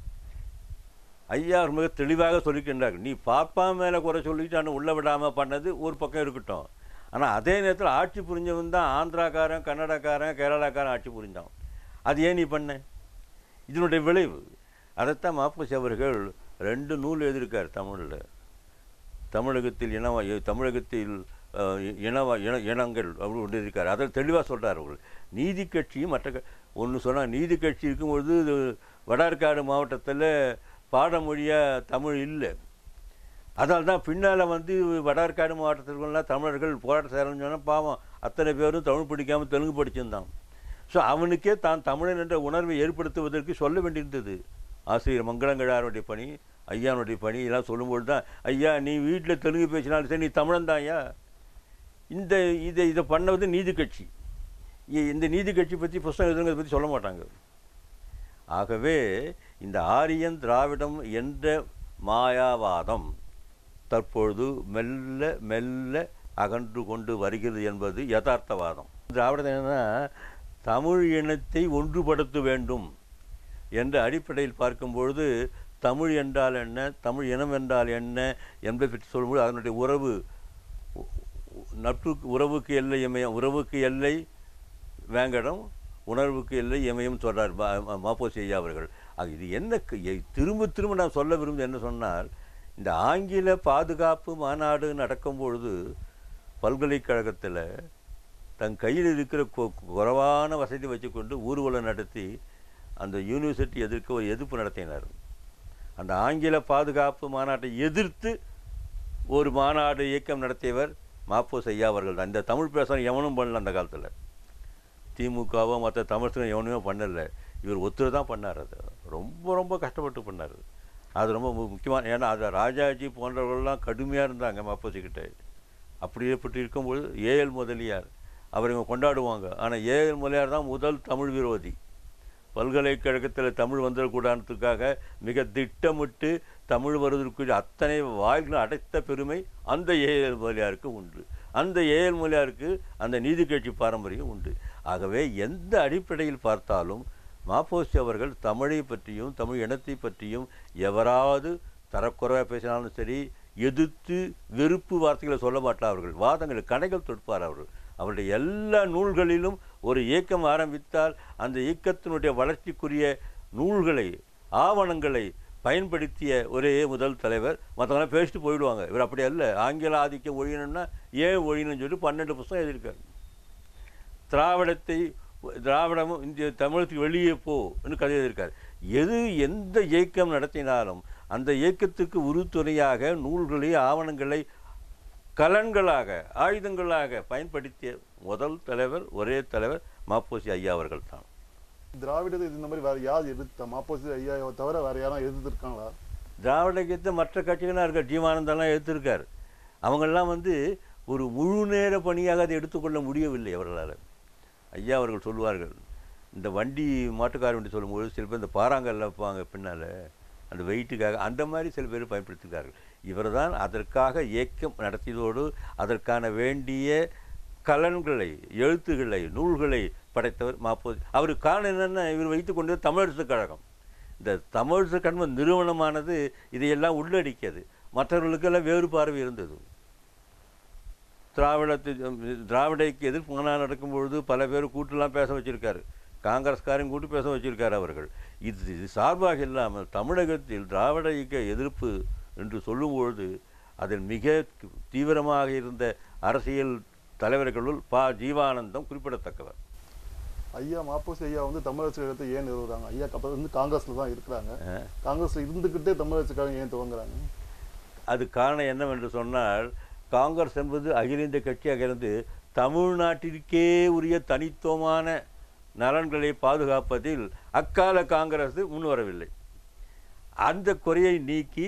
ஐயா அவர் மிக தெளிவாக சொல்லிக்கின்றார்கள் நீ பாப்பா மேலே குறை சொல்லிட்டு அவனை உள்ள விடாமல் பண்ணது ஒரு பக்கம் இருக்கட்டும் ஆனால் அதே நேரத்தில் ஆட்சி புரிஞ்சவன் தான் ஆந்திராக்காரன் கன்னடக்காரன் கேரளாக்காரன் ஆட்சி புரிஞ்சான் அது ஏன் நீ பண்ண இதனுடைய விளைவு அதைத்தான் மாப்போசி அவர்கள் ரெண்டு நூல் எழுதியிருக்கார் தமிழில் தமிழகத்தில் இனவா தமிழகத்தில் அஹ், இனவா இன இனங்கள் அப்படி ஒன்று இருக்கார் அதில் தெளிவாக சொல்கிறார் அவர்கள் நீதி கட்சியும் மற்ற ஒன்று சொன்னால் நீதி கட்சி இருக்கும்பொழுது இது வடார்காடு மாவட்டத்தில் பாடமொழியாக தமிழ் இல்லை அதனால தான் பின்னால் வந்து வடார்காடு மாவட்டத்திற்குலாம் தமிழர்கள் போராட்ட சேரணும்னு சொன்னால் பாவம் அத்தனை பேரும் தமிழ் படிக்காமல் தெலுங்கு படிச்சிருந்தான் ஸோ அவனுக்கே தான் தமிழன் என்ற உணர்வை ஏற்படுத்துவதற்கு சொல்ல வேண்டியிருந்தது ஆசிரியர் மங்களங்கழாருடைய பணி ஐயானுடைய பணி எல்லாம் சொல்லும்போது தான் ஐயா நீ வீட்டில் தெலுங்கு பேசினாலும் சரி நீ தமிழன் தான் ஐயா இந்த இதை இதை பண்ணது நீதி கட்சி இ- இந்த நீதி கட்சி பற்றி புஸ்தகம் எழுதுறதை பற்றி சொல்ல மாட்டாங்க ஆகவே இந்த ஆரியன் திராவிடம் என்ற மாயாவாதம் தற்பொழுது மெல்ல மெல்ல அகன்று கொண்டு வருகிறது என்பது யதார்த்தவாதம் திராவிடம் என்னன்னா தமிழ் இனத்தை ஒன்றுபடுத்த வேண்டும் என்ற அடிப்படையில் பார்க்கும்பொழுது தமிழ் என்றால் என்ன தமிழ் இனம் என்றால் என்ன என்பதை பற்றி சொல்லும்போது அதனுடைய உறவு உ- உ- நட்புக்கு உறவுக்கு எல்லை இமயம் உறவுக்கு எல்லை வேங்கடம் உணர்வுக்கு எல்லை இமயம் சொல்றார் மா- மா- மாப்போசி ஐயா அவர்கள் ஆக இது என்ன க- எ- திரும்ப திரும்ப நான் சொல்ல விரும்புவது என்ன சொன்னால் இந்த ஆங்கில பாதுகாப்பு மாநாடு நடக்கும் பொழுது பல்கலைக்கழகத்தில் தன் கையில் இருக்கிற கொ- குறைவான வசதி வச்சுக்கொண்டு ஊர்வலம் நடத்தி அந்த யூனிவர்சிட்டி எதிர்க்க ஒரு எதிர்ப்பு நடத்தினார் அந்த ஆங்கில பாதுகாப்பு மாநாட்டை எதிர்த்து ஒரு மாநாடு இயக்கம் நடத்தியவர் மாப்போஸ் ஐயா அவர்கள் தான் இந்த தமிழ் பேசுகிற எவனும் பண்ணல அந்த காலத்தில் திமுகவோ மற்ற தமிழர்கள் எவனுமே பண்ணல இவர் ஒருத்தர் தான் பண்ணார் அது ரொம்ப ரொம்ப கஷ்டப்பட்டு பண்ணார் அது ரொம்ப மு- முக்கியமான ஏன்னா அது ராஜாஜி போன்றவர்கள்லாம் கடுமையாக இருந்தாங்க மாப்போசிக்கிட்ட அப்படி ஏற்பட்டு இருக்கும்போது ஏஎல் முதலியார் அவர் இவங்க கொண்டாடுவாங்க ஆனால் ஏஎல் முதலியார் தான் முதல் தமிழ் விரோதி பல்கலைக்கழகத்தில் தமிழ் வந்துடக்கூடாதுக்காக மிக திட்டமிட்டு தமிழ் வருவதற்கு அத்தனை வாய்களும் அடைத்த பெருமை அந்த ஏஎல் முதலியாருக்கு உண்டு அந்த ஏஎல் முதலியாருக்கு அந்த நீதி கட்சி பாரம்பரியம் உண்டு ஆகவே எந்த அடிப்படையில் பார்த்தாலும் மாப்போசி அவர்கள் தமிழை பற்றியும் தமிழ் இனத்தை பற்றியும் எவராவது தரக்குறைவாக பேசினாலும் சரி எதிர்த்து வெறுப்பு வார்த்தைகளை சொல்ல மாட்டார் அவர்கள் வாதங்கள் கணைகள் தொடுப்பார் அவர்கள் அவருடைய எல்லா நூல்களிலும் ஒரு இயக்கம் ஆரம்பித்தால் அந்த இயக்கத்தினுடைய வளர்ச்சிக்குரிய நூல்களை ஆவணங்களை பயன்படுத்திய ஒரே முதல் தலைவர் மற்றவங்களாம் பேசிட்டு போயிடுவாங்க இவர் அப்படி அல்ல ஆங்கில ஆதிக்கம் ஒழியணும்னா ஏன் ஒழியணும்னு சொல்லி பன்னெண்டு புத்தகம் எழுதியிருக்காரு திராவிடத்தை திராவிடமும் இந்திய தமிழத்துக்கு வெளியே போன்னு கதை எழுதியிருக்காரு எது எந்த இயக்கம் நடத்தினாலும் அந்த இயக்கத்துக்கு உறுதுணையாக நூல்களை ஆவணங்களை கலன்களாக ஆயுதங்களாக பயன்படுத்திய முதல் தலைவர் ஒரே தலைவர் மாப்போசி ஐயா அவர்கள் தான் திராவிடத்தை இந்த மாதிரி வேற யார் எதிர்த்தா மாப்போசி ஐயாவை தவிர வேற யாரும் எதிர்த்திருக்காங்களா திராவிட இயக்கத்தை மற்ற கட்சிகளாக இருக்கார் ஜீவானந்தெல்லாம் எடுத்திருக்கார் அவங்கெல்லாம் வந்து ஒரு முழு நேர பணியாக அதை எடுத்துக்கொள்ள முடியவில்லை அவர்களால் ஐயா அவர்கள் சொல்லுவார்கள் இந்த வண்டி மாட்டுக்கார வண்டி சொல்லும்போது சில பேர் இந்த பாறாங்கல்ல வைப்பாங்க பின்னால் அந்த வெயிட்டுக்காக அந்த மாதிரி சில பேர் பயன்படுத்திருக்கார்கள் இவர் தான் அதற்காக இயக்கம் நடத்தியதோடு அதற்கான வேண்டிய கலன்களை எழுத்துக்களை நூல்களை படைத்தவர் மாப்போசி அவருக்கு காரணம் என்னென்னா இவர் வைத்து கொண்டது தமிழரசு கழகம் இந்த தமிழரசு கழகம் நிறுவனமானது இதையெல்லாம் உள்ளடக்கியது மற்றவர்களுக்கெல்லாம் வேறு பார்வை இருந்தது திராவிடத்து திராவிடைக்கு எதிர்ப்பு மாநாடு நடக்கும்பொழுது பல பேர் கூட்டெல்லாம் பேச வச்சிருக்காரு காங்கிரஸ்காரையும் கூட்டு பேச வச்சிருக்காரு அவர்கள் இது இது சார்பாக இல்லாமல் தமிழகத்தில் திராவிட இயக்க எதிர்ப்பு என்று சொல்லும்பொழுது அதில் மிக தீவிரமாக இருந்த அரசியல் தலைவர்களுள் ப ஜீவானந்தம் குறிப்பிடத்தக்கவர் ஐயா மாப்போசி ஐயா வந்து தமிழரசு கழகத்தை ஏன் நிறுவுறாங்க ஐயா அப்ப வந்து காங்கிரஸ்ல தான் இருக்கிறாங்க காங்கிரஸ்ல இருந்துகிட்டே தமிழரசு கழகம் ஏன் துவங்குறாங்க அது காரணம் என்னவென்று சொன்னால் காங்கிரஸ் என்பது அகில இந்திய கட்சியாக இருந்து தமிழ்நாட்டிற்கே உரிய தனித்துவமான நலன்களை பாதுகாப்பதில் அக்கால காங்கிரஸ் முன்வரவில்லை அந்த குறையை நீக்கி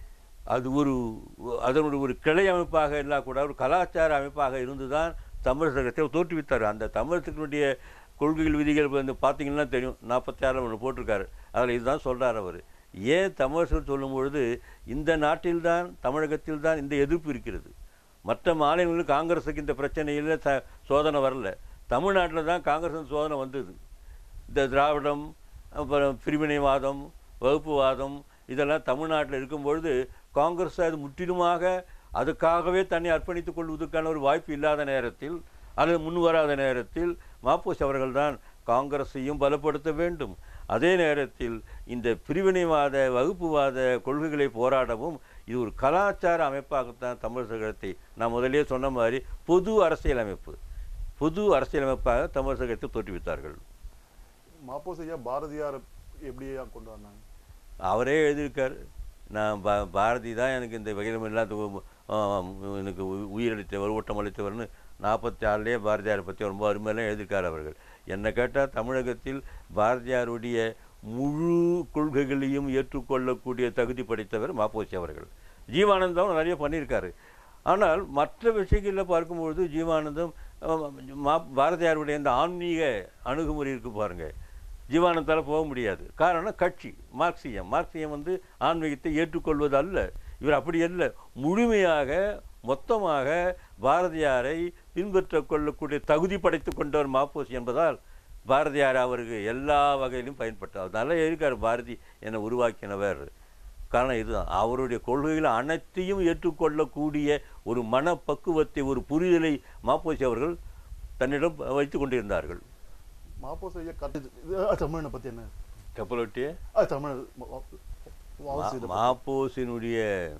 அது ஒரு அதனுடைய ஒரு கிளை அமைப்பாக இல்லா கூட ஒரு கலாச்சார அமைப்பாக இருந்துதான் தமிழ் சங்கத்தை தோற்றுவித்தார் அந்த தமிழகத்தினுடைய கொள்கைகள் விதிகள் வந்து பார்த்தீங்கன்னா தெரியும் நாற்பத்தி ஆறில் ஒன்று போட்டிருக்காரு அதில் இதுதான் சொல்றார் அவர் ஏன் தமிழர்கள் சொல்லும் பொழுது இந்த நாட்டில்தான் தமிழகத்தில் தான் இந்த எதிர்ப்பு இருக்கிறது மற்ற மாநிலங்களில் காங்கிரஸுக்கு இந்த பிரச்சனையில் ச சோதனை வரல தமிழ்நாட்டில் தான் காங்கிரஸ் சோதனை வந்தது இந்த திராவிடம் அப்புறம் பிரிவினைவாதம் வகுப்புவாதம் இதெல்லாம் தமிழ்நாட்டில் இருக்கும்பொழுது காங்கிரஸ் அது முற்றிலுமாக அதுக்காகவே தன்னை அர்ப்பணித்துக் கொள்வதற்கான ஒரு வாய்ப்பு இல்லாத நேரத்தில் அல்லது முன் வராத நேரத்தில் மாப்போஸ் அவர்கள்தான் காங்கிரஸையும் பலப்படுத்த வேண்டும் அதே நேரத்தில் இந்த பிரிவினைவாத வகுப்புவாத கொள்கைகளை போராடவும் இது ஒரு கலாச்சார அமைப்பாகத்தான் தமிழ் சங்கத்தை நான் முதலே சொன்ன மாதிரி பொது அரசியல் அமைப்பு பொது அரசியலமைப்பாக தமிழ் சங்கத்தை தோற்றுவித்தார்கள் மாப்போசி ஐயா பாரதியார் எப்படி ஐயா கொண்டு வந்தாங்க அவரே எழுதியிருக்கார் நான் பா பாரதி தான் எனக்கு இந்த வகையிலும் இல்லாத உ- ஆம், எனக்கு உ- உயிரளித்தவர் ஊட்டம் அளித்தவர்னு நாற்பத்தி ஆறுலேயே பாரதியாரை பற்றி ரொம்ப அருமையெல்லாம் எழுதியிருக்கார் அவர்கள் என்னை கேட்டால் தமிழகத்தில் பாரதியாருடைய முழு கொள்கைகளையும் ஏற்றுக்கொள்ளக்கூடிய தகுதி படைத்தவர் மாப்போசி அவர்கள் ஜீவானந்தம் நிறைய பண்ணியிருக்காரு ஆனால் மற்ற விஷயங்களில் பார்க்கும்பொழுது ஜீவானந்தம் அஹ், மா பாரதியாருடைய இந்த ஆன்மீக அணுகுமுறை இருக்கு பாருங்க ஜீவானந்தால் போக முடியாது காரணம் கட்சி மார்க்சியம் மார்க்சியம் வந்து ஆன்மீகத்தை ஏற்றுக்கொள்வது அல்ல இவர் அப்படி அல்ல முழுமையாக மொத்தமாக பாரதியாரை பின்பற்ற கொள்ளக்கூடிய தகுதி படைத்து கொண்டவர் மாப்போசி என்பதால் பாரதியார் அவருக்கு எல்லா வகையிலும் பயன்பட்டார் அதனால இருக்கார் பாரதி என்னை உருவாக்கினவர் காரணம் இதுதான் அவருடைய கொள்கைகள் அனைத்தையும் ஏற்றுக்கொள்ளக்கூடிய ஒரு மனப்பக்குவத்தை ஒரு புரிதலை மாப்போசி அவர்கள் தன்னிடம் வைத்து கொண்டிருந்தார்கள் மாப்போசி ஐயா கட்டு இது தமிழனை பத்தி என்ன கப்பலொட்டிய ஆ, தமிழ் வ- வ- வாவுசி இதை பத்தி. மாப்போசினுடைய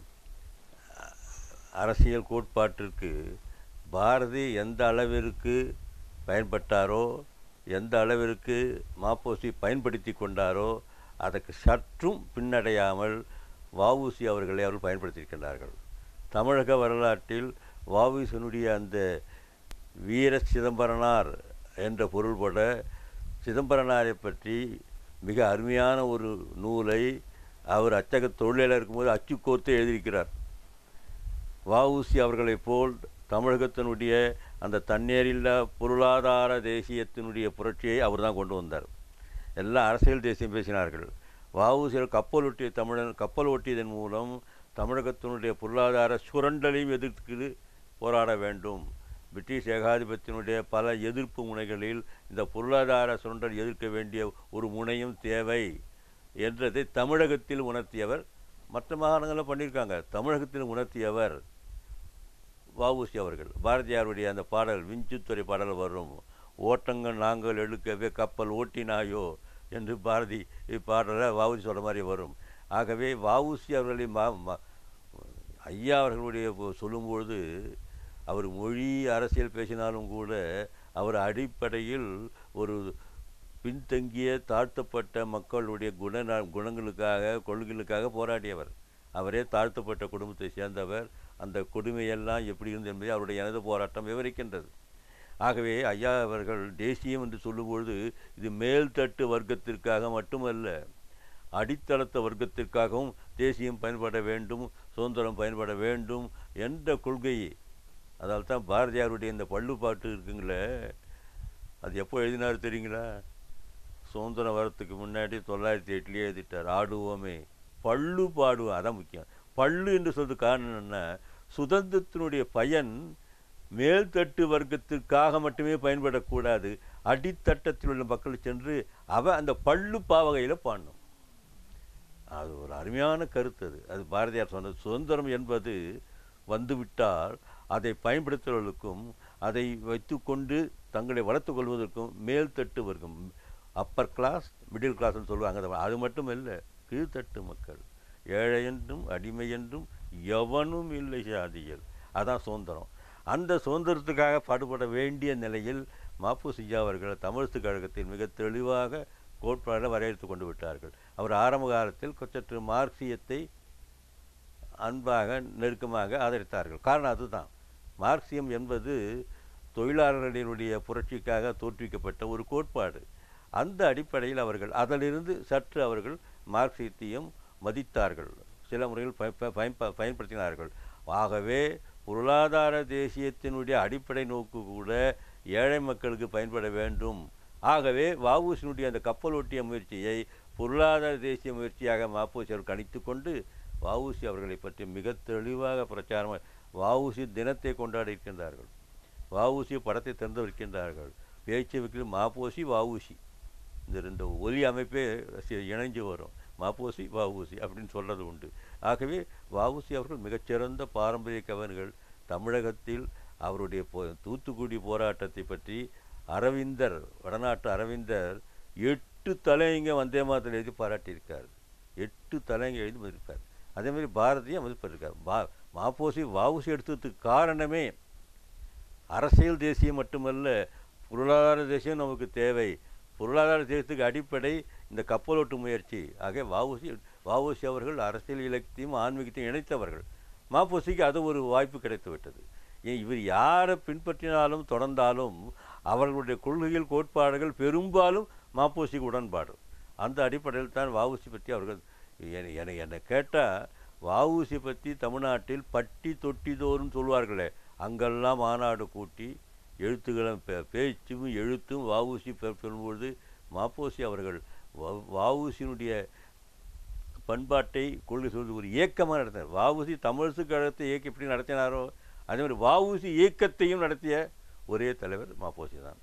அஹ், அரசியல் கோட்பாட்டிற்கு பாரதி எந்த அளவிற்கு பயன்பட்டாரோ எந்த அளவிற்கு மாப்போசி பயன்படுத்தி கொண்டாரோ அதற்கு சற்றும் பின்னடையாமல் வஉசி அவர்களை அவர்கள் பயன்படுத்தியிருக்கின்றார்கள் தமிழக வரலாற்றில் வஉசியினுடைய அந்த வீர சிதம்பரனார் என்ற பொருள்பட சிதம்பரனாரை பற்றி மிக அருமையான ஒரு நூலை அவர் அச்சக தொழிலாளர் இருக்கும்போது அச்சு கோர்த்து எழுதியிருக்கிறார் வஉசி அவர்களைப் போல் தமிழகத்தினுடைய அந்த தண்ணீரில்லா பொருளாதார தேசியத்தினுடைய புரட்சியை அவர் தான் கொண்டு வந்தார் எல்லாம் அரசியல் தேசியம் பேசினார்கள் வஉசியில் கப்பல் ஒட்டிய தமிழன் கப்பல் ஒட்டியதன் மூலம் தமிழகத்தினுடைய பொருளாதார சுரண்டலையும் எதிர்த்து போராட வேண்டும் பிரிட்டிஷ் ஏகாதிபத்தியத்தினுடைய பல எதிர்ப்பு முனைகளில் இந்த பொருளாதார சுரண்டல் எதிர்க்க வேண்டிய ஒரு முனையும் தேவை என்றதை தமிழகத்தில் உணர்த்தியவர் மற்ற மாகாணங்களில் பண்ணியிருக்காங்க தமிழகத்தில் உணர்த்தியவர் வஉசி அவர்கள் பாரதியாருடைய அந்த பாடல் விஞ்சுத்துறை பாடல் வரும் ஓட்டங்கள் நாங்கள் எழுக்கவே கப்பல் ஓட்டினாயோ என்று பாரதி பாடல வஉசி சொல்கிற மாதிரி வரும் ஆகவே வஉசி அவர்களை மா மா- ஐயா அவர்களுடைய பொ- சொல்லும்பொழுது அவர் மொழி அரசியல் பேசினாலும் கூட அவர் அடிப்படையில் ஒரு பின்தங்கிய தாழ்த்தப்பட்ட மக்களுடைய குண குணங்களுக்காக கொள்கைகளுக்காக போராடியவர் அவரே தாழ்த்தப்பட்ட குடும்பத்தை சேர்ந்தவர் அந்த கொடுமையெல்லாம் எப்படி இருந்தது என்பதை அவருடைய எனது போராட்டம் விவரிக்கின்றது ஆகவே ஐயா அவர்கள் தேசியம் என்று சொல்லும்பொழுது இது மேல்தட்டு வர்க்கத்திற்காக மட்டுமல்ல அடித்தளத்த வர்க்கத்திற்காகவும் தேசியம் பயன்பட வேண்டும் சுதந்திரம் பயன்பட வேண்டும் என்ற கொள்கையை அதால் தான் பாரதியாருடைய இந்த பள்ளுப்பாட்டு இருக்குங்களே அது எப்போ எழுதினார் தெரியுங்களா சுதந்திரம் வரத்துக்கு முன்னாடி தொள்ளாயிரத்தி எட்டுலேயே எழுதிட்டார் ஆடுவோமே பள்ளு பாடுவோம் அதான் முக்கியம் பள்ளு என்று சொல்றது காரணம் என்ன சுதந்திரத்தினுடைய பயன் மேல்தட்டு வர்க்கத்திற்காக மட்டுமே பயன்படக்கூடாது அடித்தட்டத்தில் உள்ள மக்கள் சென்று அவ அந்த பள்ளு பாவகையில் பாடணும் அது ஒரு அருமையான கருத்து அது அது பாரதியார் சொன்னது சுதந்திரம் என்பது வந்துவிட்டால் அதை பயன்படுத்துவதற்கும் அதை வைத்துக்கொண்டு தங்களை வளர்த்துக் கொள்வதற்கும் மேல்தட்டு வர்க்கம் அப்பர் கிளாஸ் மிடில் கிளாஸ்னு சொல்லுவாங்க அது- அது மட்டும் இல்லை கீழ்த்தட்டு மக்கள் ஏழை என்றும் அடிமை என்றும் எவனும் இல்லை சாதியல் அதான் சுதந்திரம் அந்த சுதந்திரத்துக்காக பாடுபட வேண்டிய நிலையில் மாப்பூசிஜா அவர்கள் தமிழத்து கழகத்தில் மிக தெளிவாக கோட்பாடை வரையறுத்து கொண்டு விட்டார்கள் அவர் ஆரம்ப காலத்தில் சற்று மார்க்சியத்தை அன்பாக நெருக்கமாக ஆதரித்தார்கள் காரணம் அதுதான் மார்க்சியம் என்பது தொழிலாளர்களுடைய புரட்சிக்காக தோற்றுவிக்கப்பட்ட ஒரு கோட்பாடு அந்த அடிப்படையில் அவர்கள் அதிலிருந்து சற்று அவர்கள் மார்க்சியத்தையும் மதித்தார்கள் சில முறையில் பய- பய- பயன்ப- பயன்படுத்தினார்கள் ஆகவே பொருளாதார தேசியத்தினுடைய அடிப்படை நோக்கு கூட ஏழை மக்களுக்கு பயன்பட வேண்டும் ஆகவே வஉசியினுடைய அந்த கப்பலோட்டிய முயற்சியை பொருளாதார தேசிய முயற்சியாக மாப்போசி அவர்கள் கணித்து கொண்டு வஉசி அவர்களை பற்றி மிக தெளிவாக பிரச்சாரம் வஉசி தினத்தை கொண்டாடி இருக்கின்றார்கள் வஉசி படத்தை திறந்து வைக்கின்றார்கள் பேச்சு வைக்கலும் மாப்போசி வஉசி இந்த ரெண்டு ஒலி அமைப்பே சி- இணைஞ்சு வரும் மாப்போசி வஉசி அப்படின்னு சொல்றது உண்டு ஆகவே வஉசி அவர்கள் மிகச்சிறந்த பாரம்பரிய கவர்கள் தமிழகத்தில் அவருடைய போ- தூத்துக்குடி போராட்டத்தை பற்றி அரவிந்தர் வடநாட்டு அரவிந்தர் எட்டு தலைங்க வந்தே மாதத்தில் எழுதி பாராட்டியிருக்கார் எட்டு தலைங்க எழுதி மதிப்பார் அதே மாதிரி பாரதியும் மதிப்பிருக்கார் பா மாப்போசி வஉசி எடுத்ததுக்கு காரணமே அரசியல் தேசியம் மட்டுமல்ல பொருளாதார தேசியம் நமக்கு தேவை பொருளாதார தேசத்துக்கு அடிப்படை இந்த கப்பலோட்டு முயற்சி ஆக வஉசி வஉசி அவர்கள் அரசியல் இலக்கியத்தையும் ஆன்மீகத்தையும் இணைத்தவர்கள் மாப்போசிக்கு அது ஒரு வாய்ப்பு கிடைத்து விட்டது ஏன் இவர் யாரை பின்பற்றினாலும் தொடர்ந்தாலும் அவர்களுடைய கொள்கைகள் கோட்பாடுகள் பெரும்பாலும் மாப்போசிக்கு உடன்பாடு அந்த அடிப்படையில் தான் வஉசி பற்றி அவர்கள் என்னை என்னை என்னை கேட்டால் வஉசி பற்றி தமிழ்நாட்டில் பட்டி தொட்டி தோறும் சொல்வார்களே அங்கெல்லாம் மாநாடு கூட்டி எழுத்துக்களும் பே- பேச்சும் எழுத்தும் வஉசி பெ- சொல்லும்பொழுது மாப்போசி அவர்கள் வ- வஉசியினுடைய பண்பாட்டை கொள்கை சொல்வது ஒரு இயக்கமாக நடத்தினார் வஉசி தமிழரசு கழகத்தை இயக்கம் எப்படி நடத்தினாரோ அதே மாதிரி வஉசி இயக்கத்தையும் நடத்திய ஒரே தலைவர் மாப்போசி தான்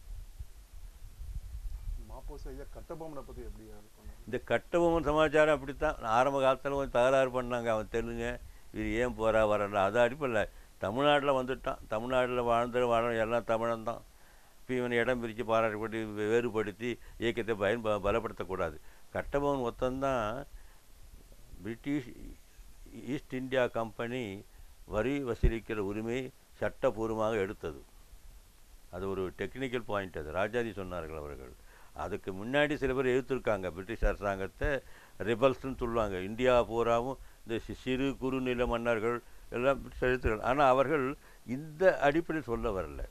மாப்போசி ஐயா கட்டபொம்மனை பத்தி எப்படி சொன்னாங்க இந்த கட்டபொம்மன் சமாச்சாரம் அப்படித்தான் ஆரம்ப காலத்தில் கொஞ்சம் தகராறு பண்ணாங்க அவன் தெலுங்க இது ஏன் போறா வரல அது அடிப்படையில் தமிழ்நாட்டில் வந்துட்டான் தமிழ்நாட்டில் வாழ்ந்து வாழ எல்லாம் தமிழன் தான் இப்போ இவனை இடம் பிரித்து பாராட்டப்பட்டு வேறுபடுத்தி இயக்கத்தை பயன் ப- பலப்படுத்தக்கூடாது கட்டபொம்மன் மொத்தம்தான் பிரிட்டிஷ் ஈஸ்ட் இந்தியா கம்பெனி வரி வசூலிக்கிற உரிமை சட்டபூர்வமாக எடுத்தது அது ஒரு டெக்னிக்கல் பாயிண்ட் அது ராஜாஜி சொன்னார்கள் அவர்கள் அதுக்கு முன்னாடி சில பேர் எழுத்துருக்காங்க பிரிட்டிஷ் அரசாங்கத்தை ரிபல்ஸ்னு சொல்லுவாங்க இந்தியா பூராவும் இந்த சி- சிறு குறு நில மன்னர்கள் எல்லாம் பிரிட்டிஷ் எழுத்துக்கள் ஆனால் அவர்கள் இந்த அடிப்படையில் சொல்ல வரல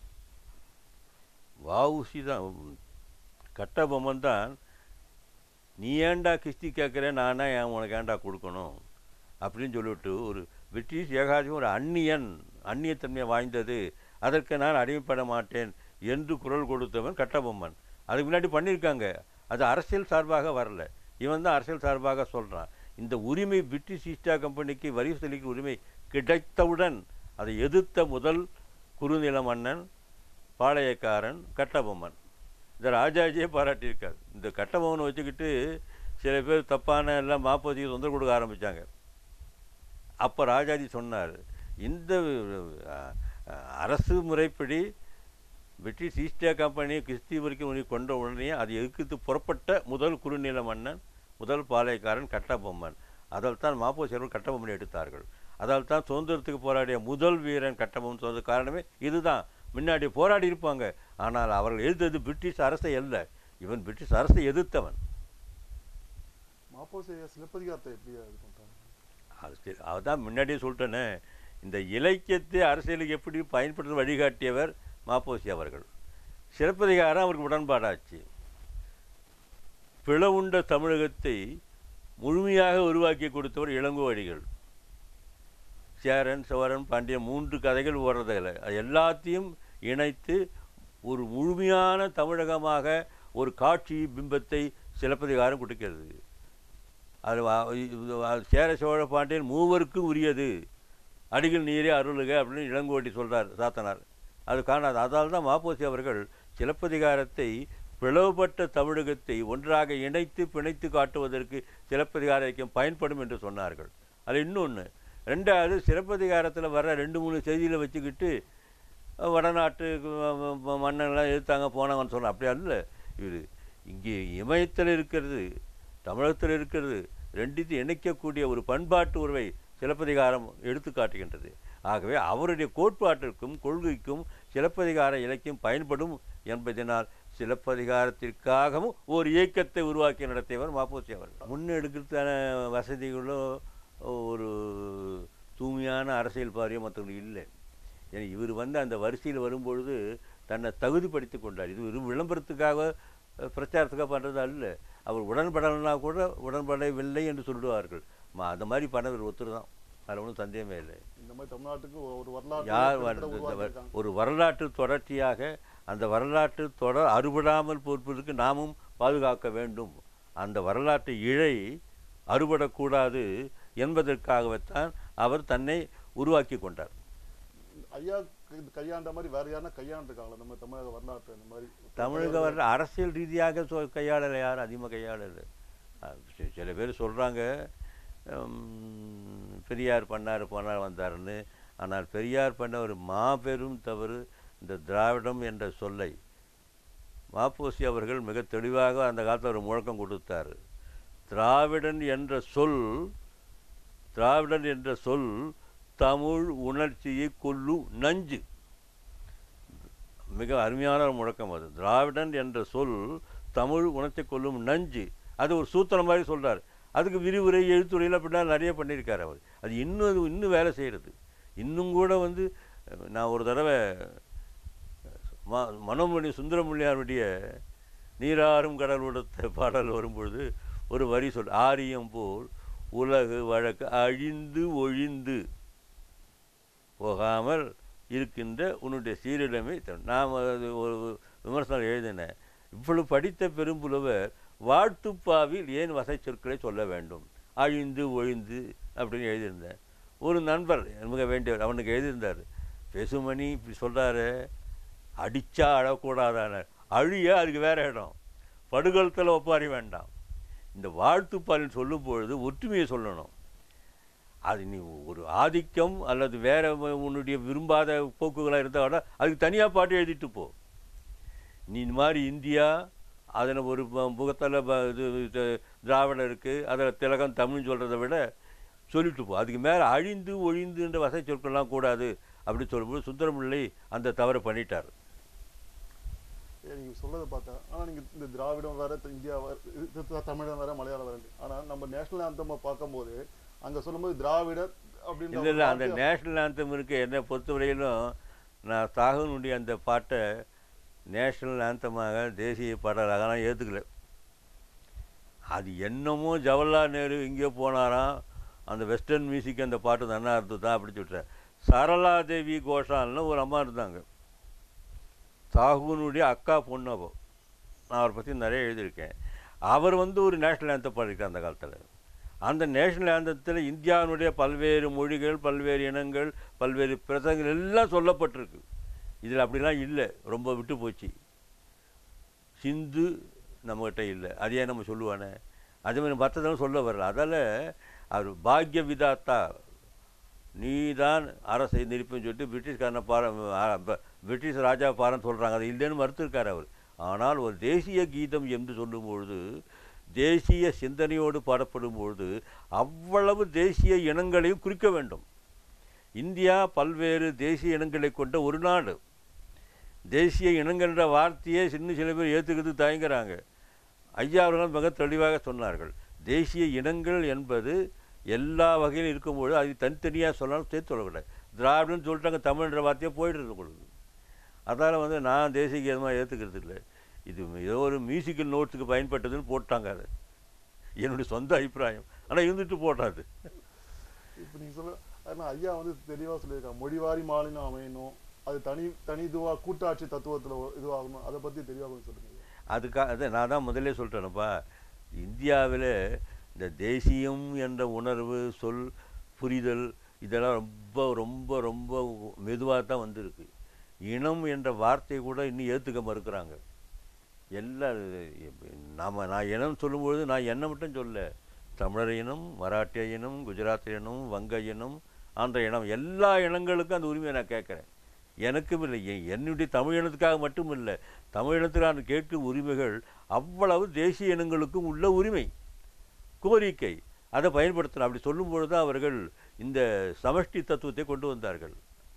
வஉசி தான் கட்டபொம்மன் தான் நீ ஏன்டா கிஸ்தி கேட்குற நானா ஏன் உனக்கு ஏன்டா கொடுக்கணும் அப்படின்னு சொல்லிவிட்டு ஒரு பிரிட்டிஷ் ஏகாதிபம் ஒரு அந்நியன் அந்நியத்தன்மை வாய்ந்தது அதற்கு நான் அடிமைப்பட மாட்டேன் என்று குரல் கொடுத்தவன் கட்டபொம்மன் அதுக்கு முன்னாடி பண்ணியிருக்காங்க அது அரசியல் சார்பாக வரல இவன் தான் அரசியல் சார்பாக சொல்கிறான் இந்த உரிமை பிரிட்டிஷ் ஈஸ்டா கம்பெனிக்கு வரி செலுத்திய உரிமை கிடைத்தவுடன் அதை எதிர்த்த முதல் குறுநில மன்னன் பாளையக்காரன் கட்டபொம்மன் இந்த ராஜாஜியே பாராட்டியிருக்கார் இந்த கட்டபொம்மனை வச்சுக்கிட்டு சில பேர் தப்பான எல்லாம் மாப்போசிக்கு தொந்தரவு கொடுக்க ஆரம்பித்தாங்க அப்போ ராஜாஜி சொன்னார் இந்த அஹ், அஹ், அரசு முறைப்படி பிரிட்டிஷ் ஈஸ்டியா கம்பெனி கிறிஸ்தி வரைக்கும் உனி கொண்ட உடனே அது எதிர்த்து புறப்பட்ட முதல் குறுநில மன்னன் முதல் பாளையக்காரன் கட்டபொம்மன் அதால் தான் மாப்போசி அவர்கள் கட்டபொம்மனை எடுத்தார்கள் அதால் தான் சுதந்திரத்துக்கு போராடிய முதல் வீரன் கட்டபொம்மன் சொன்னது காரணமே இதுதான் முன்னாடி போராடி இருப்பாங்க ஆனால் அவர்கள் எதிர்த்தது பிரிட்டிஷ் அரசை அல்ல இவன் பிரிட்டிஷ் அரசை எதிர்த்தவன் மாப்போசி ஐயா சிலப்பதிகாரத்தை எப்படி இது பண்றாங்க அது சரி அதான் முன்னாடியே சொல்லிட்டேனே இந்த இலக்கியத்தை அரசியலுக்கு எப்படி பயன்படுத்த வழிகாட்டியவர் மாப்போசி அவர்கள் சிலப்பதிகாரம் அவருக்கு உடன்பாடாச்சு பிளவுண்ட தமிழகத்தை முழுமையாக உருவாக்கி கொடுத்தவர் இளங்கோவடிகள் சேரன் சோரன் பாண்டியன் மூன்று கதைகள் ஓடுறதில்ல அது எல்லாத்தையும் இணைத்து ஒரு முழுமையான தமிழகமாக ஒரு காட்சி பிம்பத்தை சிலப்பதிகாரம் கொடுக்கிறது அது வா- இது வா- சேர சோழ பாண்டியன் மூவருக்கும் உரியது அடிகள் நீரே அருளுக அப்படின்னு இளங்கோட்டி சொல்றார் சாத்தனார் அது காணாது அதால் தான் மாப்போசி அவர்கள் சிலப்பதிகாரத்தை பிளவுபட்ட தமிழகத்தை ஒன்றாக இணைத்து பிணைத்து காட்டுவதற்கு சிலப்பதிகார இலக்கியம் பயன்படும் என்று சொன்னார்கள் அது இன்னொன்று ரெண்டாவது சிலப்பதிகாரத்தில் வர ரெண்டு மூணு செய்திகளை வச்சுக்கிட்டு அஹ், வடநாட்டு அஹ், ம- மன்னன்லாம் எதிர்த்தாங்க போனாங்கன்னு சொன்ன அப்படி அல்ல இவர் இங்கே இமயத்தில் இருக்கிறது தமிழகத்தில் இருக்கிறது ரெண்டுத்தையும் இணைக்கக்கூடிய ஒரு பண்பாட்டு உறவை சிலப்பதிகாரம் எடுத்து காட்டுகின்றது ஆகவே அவருடைய கோட்பாட்டிற்கும் கொள்கைக்கும் சிலப்பதிகார இலக்கியம் பயன்படும் என்பதனால் சிலப்பதிகாரத்திற்காகவும் ஒரு இயக்கத்தை உருவாக்கி நடத்தியவர் மாப்போசி அவர்கள் முன்னெடுக்கிறதான வசதிகளோ ஒரு தூய்மையான அரசியல் பாரியம் மற்றவங்களுக்கு இல்லை ஏன்னா இவர் வந்து அந்த வரிசையில் வரும்பொழுது தன்னை தகுதிப்படுத்தி கொண்டார் இது வெறும் விளம்பரத்துக்காக அஹ், பிரச்சாரத்துக்காக பண்ணுறது அல்ல அவர் உடன்படலைன்னா கூட உடன்படவில்லை என்று சொல்லுவார்கள் ம- அந்த மாதிரி பண்ணவர் ஒருத்தர் தான் அதில் ஒன்றும் சந்தேகமே இல்லை இந்த மாதிரி தமிழ்நாட்டுக்கு ஒரு வரலாற்று யார் சரித்திரத்தை வர- இந்த வ- உருவாக்கியிருக்காங்க. ஒரு வரலாற்று தொடர்ச்சியாக அந்த வரலாற்று தொடர் அறுபடாமல் பொறுப்பதற்கு நாமும் பாதுகாக்க வேண்டும் அந்த வரலாற்று இழை அறுபடக்கூடாது என்பதற்காகத்தான் அவர் தன்னை உருவாக்கி கொண்டார் ஐயா இது கையாண்ட மாதிரி வேற யாருன்னா கையாண்டிருக்காங்களா நம்ம தமிழக வரலாற்று இந்த மாதிரி தமிழக வர அரசியல் ரீதியாக சொ கையாளலை யார் அதிகமாக கையாளலை அஹ் சி- சில பேர் சொல்கிறாங்க பெரியார் பண்ணார் போனார் வந்தாருன்னு ஆனால் பெரியார் பண்ண ஒரு மாபெரும் தவறு இந்த திராவிடம் என்ற சொல்லை மாப்போசி அவர்கள் மிக தெளிவாக அந்த காலத்தில் ஒரு முழக்கம் கொடுத்தார் திராவிடன் என்ற சொல் திராவிடன் என்ற சொல் தமிழ் உணர்ச்சியை கொல்லும் நஞ்சு மிக அருமையான ஒரு முழக்கம் அது திராவிடன் என்ற சொல் தமிழ் உணர்ச்சி கொள்ளும் நஞ்சு அது ஒரு சூத்திரம் மாதிரி சொல்றார் அதுக்கு விரிவுரை எழுத்துரையில் அப்படின்னா நிறைய பண்ணியிருக்காரு அவர் அது இன்னும் அது இன்னும் வேலை செய்கிறது இன்னும் கூட வந்து அஹ், நான் ஒரு தடவை ம மனோமணி சுந்தரமொழியாருடைய நீராறும் கடல் உடுத்த பாடல் வரும்பொழுது ஒரு வரி சொல் ஆரியம் போல் உலகு வழக்கு அழிந்து ஒழிந்து போகாமல் இருக்கின்ற உன்னுடைய சீரிடமே தரும். நாம் அது ஒரு விமர்சனம் எழுதினேன் இவ்வளவு படித்த பெரும்புலவர் வாழ்த்துப்பாவில் ஏன் வசை சொற்களை சொல்ல வேண்டும் அழிந்து ஒழிந்து அப்படின்னு எழுதியிருந்தேன் ஒரு நண்பர் மிக வேண்டியவர் அவனுக்கு எழுதியிருந்தார் பெசுமணி இப்படி சொல்கிறாரு அடிச்சா அழக்கூடாதான அழிய அதுக்கு வேற இடம் படுகொலத்தில் ஒப்பாரி வேண்டாம் இந்த வாழ்த்துப்பாலில் சொல்லும் பொழுது ஒற்றுமையை சொல்லணும் அது நீ ஒரு ஆதிக்கம் அல்லது வேற உ- உன்னுடைய விரும்பாத போக்குகளாக இருந்தால் கூட அதுக்கு தனியாக பாட்டு எழுதிட்டு போ நீ இந்த மாதிரி இந்தியா அதில் ஒரு முகத்தில் இது இது திராவிடம் இருக்குது அதில் திலகம் தமிழ்னு சொல்கிறத விட சொல்லிட்டு போ அதுக்கு மேலே அழிந்து ஒழிந்துன்ற வசை சொற்கள்லாம் கூடாது அப்படி சொல்லும்போது சுந்தரமுல்லை அந்த தவறை பண்ணிட்டார் ஏ, நீங்க சொல்றதை பார்த்தா ஆனா நீங்க இந்த திராவிடம் வேற த- இந்தியா வேற இது த- தமிழம் வேற மலையாளம் வேற ஆனா நம்ம நேஷனல் ஆந்தம் பார்க்கும்போது அங்க சொல்லும்போது திராவிட அப்படின்ற இல்லை ஒரு இல்லை அந்த வார்த்தையை- நேஷ்னல் ஆந்தம் இருக்கு என்னை பொறுத்தவரையிலும் நான் சாகனுடைய அந்த பாட்டை நேஷ்னல் ஆந்தமாக தேசிய பாடலாக நான் ஏற்றுக்கல அது என்னமோ ஜவஹர்லால் நேரு எங்கேயோ போனாராம் அந்த வெஸ்டர்ன் மியூசிக் அந்த பாட்டு நல்லா இருந்தது தான் அப்படி சொல்லிட்டேன் சரளா தேவி கோஷால்னு ஒரு அம்மா இருந்தாங்க சாகுனுடைய அக்கா பொண்ணு அவ நான் அவரை பற்றி நிறைய எழுதியிருக்கேன் அவர் வந்து ஒரு நேஷ்னல் ஆந்தம் பாடியிருக்கார் அந்த காலத்தில் அந்த நேஷனல் ஆந்தத்தில் இந்தியாவினுடைய பல்வேறு மொழிகள் பல்வேறு இனங்கள் பல்வேறு பிரசங்கள் எல்லாம் சொல்லப்பட்டிருக்கு இதில் அப்படிலாம் இல்லை ரொம்ப விட்டு போச்சு சிந்து நம்மகிட்ட இல்லை அதையே நம்ம சொல்லுவானே அதே மாதிரி மற்றதெல்லாம் சொல்ல வரல அதால் அவர் பாக்ய விதாத்தா நீ தான் அரசை நிற்பேன்னு சொல்லிட்டு பிரிட்டிஷ்காரனை பார அ- ப- பிரிட்டிஷ் ராஜா பாரன்னு சொல்கிறாங்க அது இல்லைன்னு மறுத்திருக்கார் அவர் ஆனால் ஒரு தேசிய கீதம் என்று சொல்லும்பொழுது தேசிய சிந்தனையோடு பாடப்படும் பொழுது அவ்வளவு தேசிய இனங்களையும் குறிக்க வேண்டும் இந்தியா பல்வேறு தேசிய இனங்களை கொண்ட ஒரு நாடு தேசிய இனங்கன்ற வார்த்தையே சின்ன சில பேர் ஏற்றுக்கிறதுக்கு தயங்குறாங்க ஐயா அவர்கள் மிக தெளிவாக சொன்னார்கள் தேசிய இனங்கள் என்பது எல்லா வகையிலும் இருக்கும்போது அது தனித்தனியாக சொன்னாலும் சேர்த்து சொல்லக்கூடாது திராவிடன்னு சொல்லிட்டாங்க தமிழ்ன்ற வார்த்தையே போயிடுறது உங்களுக்கு அதனால் வந்து நான் தேசிய கீதமாக ஏற்றுக்கிறது இல்லை இது ஏதோ ஒரு மியூசிக்கல் நோட்ஸுக்கு பயன்பட்டதுன்னு போட்டாங்க அதை என்னுடைய சொந்த அபிப்பிராயம் ஆனால் இருந்துட்டு போட்டாது இப்போ நீங்க சொல்ல ஆனா ஐயா வந்து தெளிவா சொல்லியிருக்காங்க மொழிவாரி மாநிலம் அமையணும் அது தனி தனி இதுவா கூட்டாட்சி தத்துவத்துல ஒரு இதுவாகணும் அதை பத்தி தெளிவா கொஞ்சம் சொல்லுங்க ஐயா. அதுக்காக அதை நான் தான் முதல்ல சொல்லிட்டேனப்பா இந்தியாவில் இந்த தேசியம் என்ற உணர்வு சொல் புரிதல் இதெல்லாம் ரொம்ப ரொம்ப ரொம்ப மெதுவாக தான் வந்திருக்கு இனம் என்ற வார்த்தையை கூட இன்னும் ஏற்றுக்க மறுக்கிறாங்க எல்லா நாம் நான் இனம் சொல்லும்பொழுது நான் என்ன மட்டும் சொல்ல தமிழர் இனம் மராட்டிய இனம் குஜராத் இனம் வங்க இனம் ஆந்திர இனம் எல்லா இனங்களுக்கும் அந்த உரிமையை நான் கேட்குறேன் எனக்கும் இல்லை எ- என்னுடைய தமிழ் இனத்துக்காக மட்டும் இல்லை தமிழ் இனத்துக்கு நான் கேட்கும் உரிமைகள் அவ்வளவு தேசிய இனங்களுக்கும் உள்ள உரிமை கோரிக்கை அதை பயன்படுத்தணும் அப்படி சொல்லும்பொழுது தான் அவர்கள் இந்த சமஷ்டி தத்துவத்தை கொண்டு வந்தார்கள்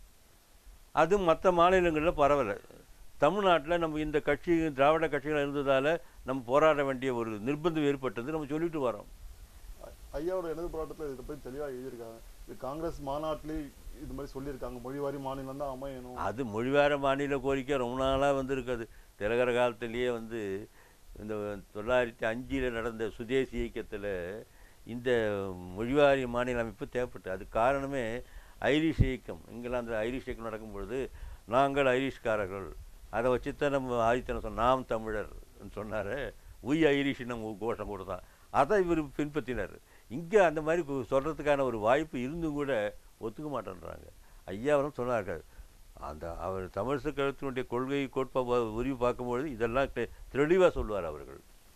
அது மற்ற மாநிலங்களில் பரவலை தமிழ்நாட்டில் நம்ம இந்த கட்சி திராவிட கட்சிகள் இருந்ததால் நம்ம போராட வேண்டிய ஒரு நிர்பந்தம் ஏற்பட்டது நம்ம சொல்லிட்டு வரோம் ஐ- ஐயாவோட எனது போராட்டத்துல இதை பத்தி தெளிவா எழுதியிருக்காங்க இது காங்கிரஸ் மாநாட்டிலே இது மாதிரி சொல்லியிருக்காங்க மொழிவாரி மாநிலம் தான் அமையணும் அது மொழிவார மாநில கோரிக்கை ரொம்ப நாளாக வந்திருக்குது திலகர காலத்திலேயே வந்து இந்த தொள்ளாயிரத்தி அஞ்சில் நடந்த சுதேசி இயக்கத்தில் இந்த மொழிவாரி மாநில அமைப்பு தேவைப்பட்டு அது காரணமே ஐரிஷ் இயக்கம் இங்கிலாந்து ஐரிஷ் இயக்கம் நடக்கும் பொழுது நாங்கள் ஐரிஷ்காரர்கள் அதை வச்சு தான் நம்ம ஆதித்தன சொன்ன நாம் தமிழர் சொன்னார் உய் ஐரிஷ் நம்ம கோஷம் கொடுத்தான் அதை இவர் பின்பற்றினார் இங்கே அந்த மாதிரி கு- சொல்றதுக்கான ஒரு வாய்ப்பு இருந்தும் கூட ஒத்துக்க மாட்டேன்றாங்க ஐயா அவரும் சொன்னார்கள் அந்த அவர் தமிழிசை கழகத்தினுடைய கொள்கை கோட்பா உரிவு பார்க்கும்பொழுது இதெல்லாம் தெளிவாக சொல்லுவார் அவர்கள்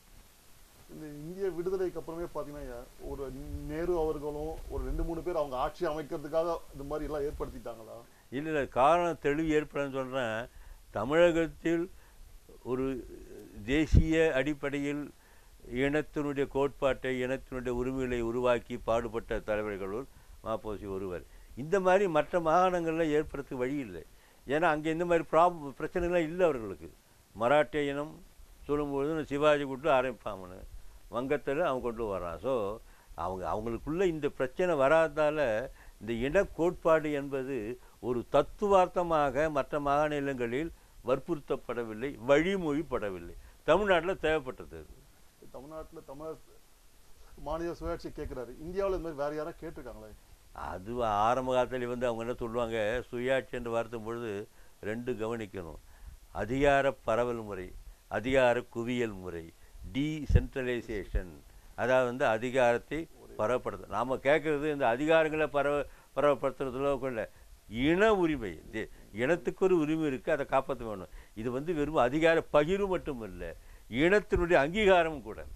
இந்த இந்திய விடுதலைக்கு அப்புறமே பாத்தீங்கன்னா ஐயா, ஒரு நேரு அவர்களும் ஒரு ரெண்டு மூணு பேர் அவங்க ஆட்சி அமைக்கிறதுக்காக இந்த மாதிரி எல்லாம் ஏற்படுத்திட்டாங்களா இல்லை இல்லை காரணம் தெளிவு ஏற்படுன்னு சொல்கிறேன் தமிழகத்தில் ஒரு தேசிய அடிப்படையில் இனத்தினுடைய கோட்பாட்டை இனத்தினுடைய உரிமைகளை உருவாக்கி பாடுபட்ட தலைவர்களுள் மாப்போசி ஒருவர் இந்த மாதிரி மற்ற மாகாணங்களில் ஏற்படுறதுக்கு வழி இல்லை ஏன்னா அங்கே இந்த மாதிரி ப்ராப் பிரச்சனைலாம் இல்லை அவர்களுக்கு மராட்டிய இனம் சொல்லும்பொழுது சிவாஜி கூட்டு ஆரம்பிப்பாமனு வங்கத்தில் அவன் கொண்டு வரான் ஸோ அவங்க அவங்களுக்குள்ள இந்த பிரச்சனை வராதால இந்த இன கோட்பாடு என்பது ஒரு தத்துவார்த்தமாக மற்ற மாநிலங்களில் வற்புறுத்தப்படவில்லை வழிமொழிப்படவில்லை தமிழ்நாட்டில் தேவைப்பட்டது அது தமிழ்நாட்டுல தமிழர் மாநில சுயாட்சி கேட்கிறாரு இந்தியாவுல இந்த மாதிரி வேற யாராவது கேட்டிருக்காங்களே அது ஆரம்ப காலத்தில் வந்து அவங்க என்ன சொல்லுவாங்க சுயாட்சி என்று வார்த்தும் பொழுது ரெண்டு கவனிக்கணும் அதிகார பரவல் முறை அதிகார குவியல் முறை டீசென்ட்ரலைசேஷன் அதாவது வந்து அதிகாரத்தை பரவப்படுத்து நாம் கேட்குறது இந்த அதிகாரங்களை பரவ பரவப்படுத்துறதுல கொள்ள இன உரிமை தே- இனத்துக்கு ஒரு உரிமை இருக்குது அதை காப்பாற்ற வேணும் இது வந்து வெறும் அதிகார பகிர்வு மட்டும் இல்லை இனத்தினுடைய அங்கீகாரமும் கூட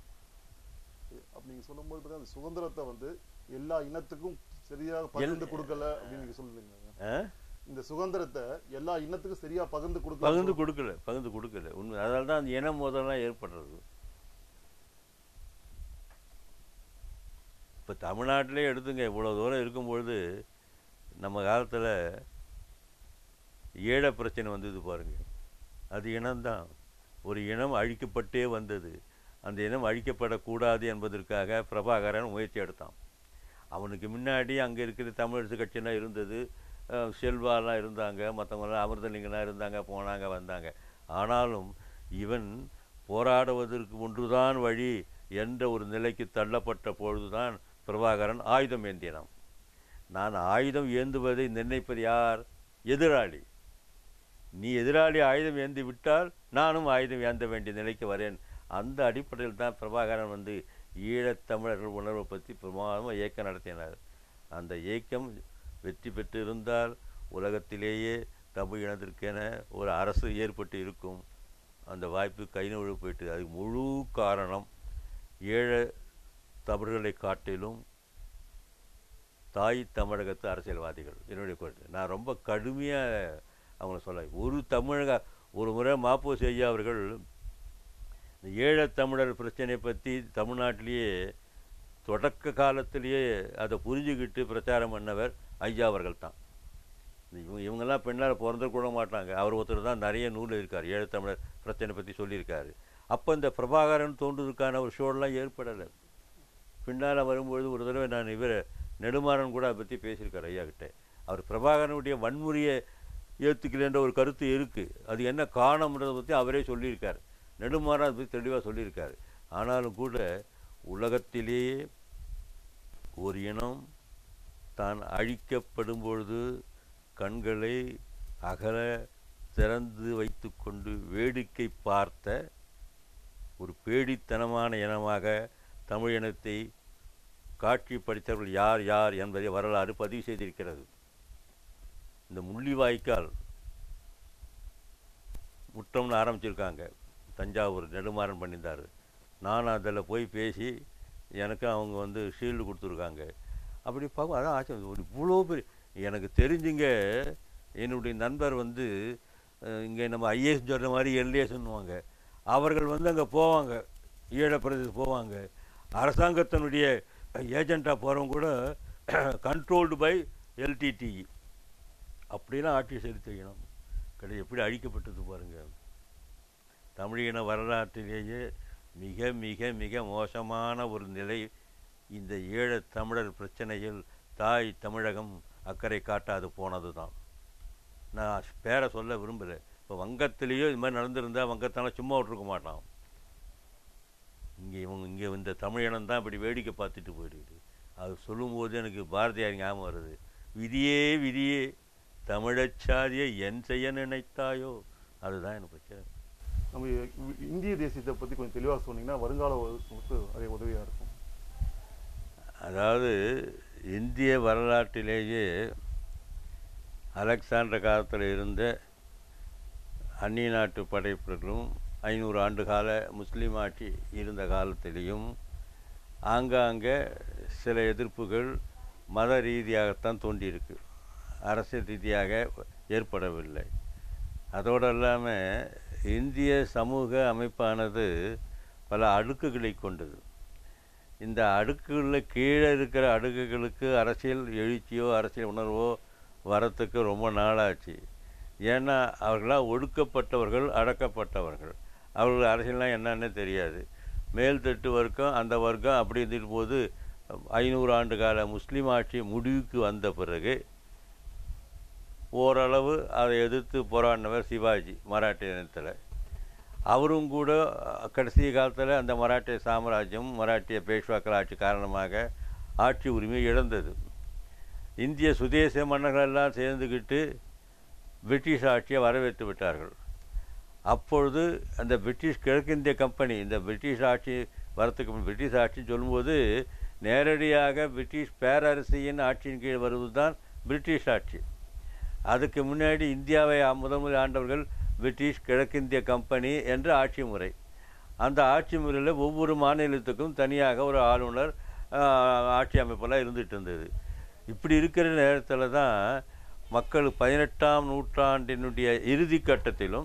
அப்ப நீங்க சொல்லும்போது பார்த்தீங்கன்னா அந்த சுதந்திரத்தை வந்து எல்லா இனத்துக்கும் சரியாக பகிர்ந்து கொடுக்கல அப்படின்னு நீங்க சொல்லுவீங்க ஆ? இந்த சுதந்திரத்தை எல்லா இனத்துக்கும் சரியா பகிர்ந்து கொடுக்கல பகிர்ந்து கொடுக்கல பகிர்ந்து கொடுக்கல உண்மை அதனால தான் அந்த இன மோதலாம் ஏற்படுறது இப்போ தமிழ்நாட்டிலே எடுத்துங்க இவ்வளோ தூரம் இருக்கும்பொழுது நம்ம காலத்தில் ஈழ பிரச்சனை வந்தது பாருங்க அது இனம்தான் ஒரு இனம் அழிக்கப்பட்டே வந்தது அந்த இனம் அழிக்கப்படக்கூடாது என்பதற்காக பிரபாகரன் முயற்சி எடுத்தான் அவனுக்கு முன்னாடி அங்கே இருக்கிற தமிழரசு கட்சியெல்லாம் இருந்தது அஹ் செல்வாலாம் இருந்தாங்க மற்றவங்களாம் அமிர்தலிங்கெல்லாம் இருந்தாங்க போனாங்க வந்தாங்க ஆனாலும் இவன் போராடுவதற்கு ஒன்றுதான் வழி என்ற ஒரு நிலைக்கு தள்ளப்பட்ட பொழுதுதான் பிரபாகரன் ஆயுதம் ஏந்தினான் நான் ஆயுதம் ஏந்துவதை நிர்ணயிப்பது யார் எதிராளி நீ எதிராளி ஆயுதம் ஏந்தி விட்டால் நானும் ஆயுதம் ஏந்த வேண்டிய நிலைக்கு வரேன் அந்த அடிப்படையில் தான் பிரபாகரன் வந்து ஈழத்தமிழர்கள் உணர்வை பற்றி பிரமாதமாக இயக்கம் நடத்தினார் அந்த இயக்கம் வெற்றி பெற்றிருந்தால் உலகத்திலேயே தமிழ் இனத்திற்கென ஒரு அரசு ஏற்பட்டு இருக்கும் அந்த வாய்ப்பு கை நழுவி போயிட்டு அதுக்கு முழு காரணம் ஈழ தமிழர்களை காட்டிலும் தாய் தமிழகத்து அரசியல்வாதிகள் என்னுடைய கருத்து நான் ரொம்ப கடுமையாக அவங்கள சொல்ல ஒரு தமிழக ஒரு முறை மாப்போசி ஐயா அவர்கள் இந்த ஈழத் தமிழர் பிரச்சனையை பற்றி தமிழ்நாட்டிலேயே தொடக்க காலத்திலேயே அதை புரிஞ்சுக்கிட்டு பிரச்சாரம் பண்ணவர் ஐயா அவர்கள் தான் இவங்க இவங்கெல்லாம் பெண்ணால் பிறந்திருக்க கூட மாட்டாங்க அவர் ஒருத்தர் தான் நிறைய நூல் இருக்கார் ஈழத்தமிழர் பிரச்சனை பற்றி சொல்லியிருக்காரு அப்போ இந்த பிரபாகரன் தோன்றதுக்கான ஒரு ஷோடெலாம் ஏற்படலை பின்னால் வரும்பொழுது ஒரு தடவை நான் இவர் நெடுமாறன் கூட அதை பற்றி பேசியிருக்கார் ஐயா கிட்ட அவர் பிரபாகரனுடைய வன்முறையை ஏற்றுக்கலைன்ற ஒரு கருத்து இருக்குது அது என்ன காரணம்ன்றதை பற்றி அவரே சொல்லியிருக்கார் நெடுமாறன் அதை பற்றி தெளிவாக சொல்லியிருக்காரு ஆனாலும் கூட உலகத்திலேயே ஒரு இனம் தான் அழிக்கப்படும் பொழுது கண்களை அகல திறந்து வைத்துக்கொண்டு வேடிக்கை பார்த்த ஒரு பேடித்தனமான இனமாக தமிழ் இனத்தை காட்சிப்படுத்தவர்கள் யார் யார் என்பதை வரலாறு பதிவு செய்திருக்கிறது இந்த முள்ளிவாய்க்கால் முற்றம்னு ஆரம்பிச்சிருக்காங்க தஞ்சாவூர் நெடுமாறன் பண்ணியிருந்தார் நான் அதில் போய் பேசி எனக்கு அவங்க வந்து ஷீல்டு கொடுத்துருக்காங்க அப்படி பார்க்கும் அதான் ஆச்சரியம் ஒரு இவ்வளோ பெரிய எனக்கு தெரிஞ்சுங்க என்னுடைய நண்பர் வந்து இங்கே நம்ம ஐஏஎஸ் சொல்கிற மாதிரி எல்ஏஎஸ்ன்னுவாங்க அவர்கள் வந்து அங்கே போவாங்க ஈழப்பிரதேசம் போவாங்க அரசாங்கத்தினுடைய ஏஜெண்ட்டாக போகிறவங்க கூட கண்ட்ரோல்டு பை எல்டிடிஇ அப்படிலாம் ஆட்சி செலுத்திக்கணும் கடை எப்படி அழிக்கப்பட்டது பாருங்கள் தமிழின வரலாற்றிலேயே மிக மிக மிக மோசமான ஒரு நிலை இந்த ஈழத் தமிழர் பிரச்சனையில் தாய் தமிழகம் அக்கறை காட்டாது போனது தான் நான் பேரை சொல்ல விரும்பலை இப்போ வங்கத்திலேயோ இது மாதிரி நடந்திருந்தா வங்கத்தால சும்மா விட்டுருக்க மாட்டான் இங்கே இவங்க இங்கே இந்த தமிழினம் தான் இப்படி வேடிக்கை பார்த்துட்டு போயிடுது அது சொல்லும்போது எனக்கு பாரதியார் ஞாபகம் வருது விதியே விதியே தமிழச்சாதியை என் செய்ய நினைத்தாயோ அதுதான் எனக்கு பிரச்சனை நம்ம இ- இந்திய தேசியத்தை பற்றி கொஞ்சம் தெளிவாக சொன்னீங்கன்னா வருங்கால உறவுகளுக்கு அது உதவியாக இருக்கும் அதாவது இந்திய வரலாற்றிலேயே அலெக்சாண்டர் காலத்தில் இருந்த அந்நிய நாட்டு படைப்பினர்களும் ஐநூறு ஆண்டு கால முஸ்லீம் ஆட்சி இருந்த காலத்திலையும் ஆங்காங்கே சில எதிர்ப்புகள் மத ரீதியாகத்தான் தோன்றியிருக்கு அரசியல் ரீதியாக ஏற்படவில்லை அதோடு இல்லாமல் இந்திய சமூக அமைப்பானது பல அடுக்குகளை கொண்டது இந்த அடுக்குகளில் கீழே இருக்கிற அடுக்குகளுக்கு அரசியல் எழுச்சியோ அரசியல் உணர்வோ வரத்துக்கு ரொம்ப நாளாச்சு ஏன்னா அவர்களாம் ஒடுக்கப்பட்டவர்கள் அடக்கப்பட்டவர்கள் அவர்கள் அரசியல்லாம் என்னன்னே தெரியாது மேல்தட்டு வர்க்கம் அந்த வர்க்கம் அப்படி இருந்துட்டு போது ஐநூறு ஆண்டு கால முஸ்லீம் ஆட்சி முடிவுக்கு வந்த பிறகு ஓரளவு அதை எதிர்த்து போராடினவர் சிவாஜி மராட்டிய இனத்தில் அவரும் கூட அஹ், கடைசி காலத்தில் அந்த மராட்டிய சாம்ராஜ்யம் மராட்டிய பேஷ்வாக்கள் ஆட்சி காரணமாக ஆட்சி உரிமை இழந்தது இந்திய சுதேச மன்னர்கள் எல்லாம் சேர்ந்துக்கிட்டு பிரிட்டிஷ் ஆட்சியை வரவேற்று விட்டார்கள் அப்பொழுது அந்த பிரிட்டிஷ் கிழக்கிந்திய கம்பெனி இந்த பிரிட்டிஷ் ஆட்சி வரத்துக்கு முன் பிரிட்டிஷ் ஆட்சி சொல்லும்போது நேரடியாக பிரிட்டிஷ் பேரரசியின் ஆட்சியின் கீழ் வருவது தான் பிரிட்டிஷ் ஆட்சி அதுக்கு முன்னாடி இந்தியாவை ஆ- முதன் முதல் ஆண்டவர்கள் பிரிட்டிஷ் கிழக்கிந்திய கம்பெனி என்ற ஆட்சி முறை அந்த ஆட்சி முறையில் ஒவ்வொரு மாநிலத்துக்கும் தனியாக ஒரு ஆளுநர் ஆஹ், ஆட்சி அமைப்பெல்லாம் இருந்துகிட்டு இருந்தது இப்படி இருக்கிற நேரத்தில் தான் மக்கள் பதினெட்டாம் நூற்றாண்டினுடைய இறுதி கட்டத்திலும்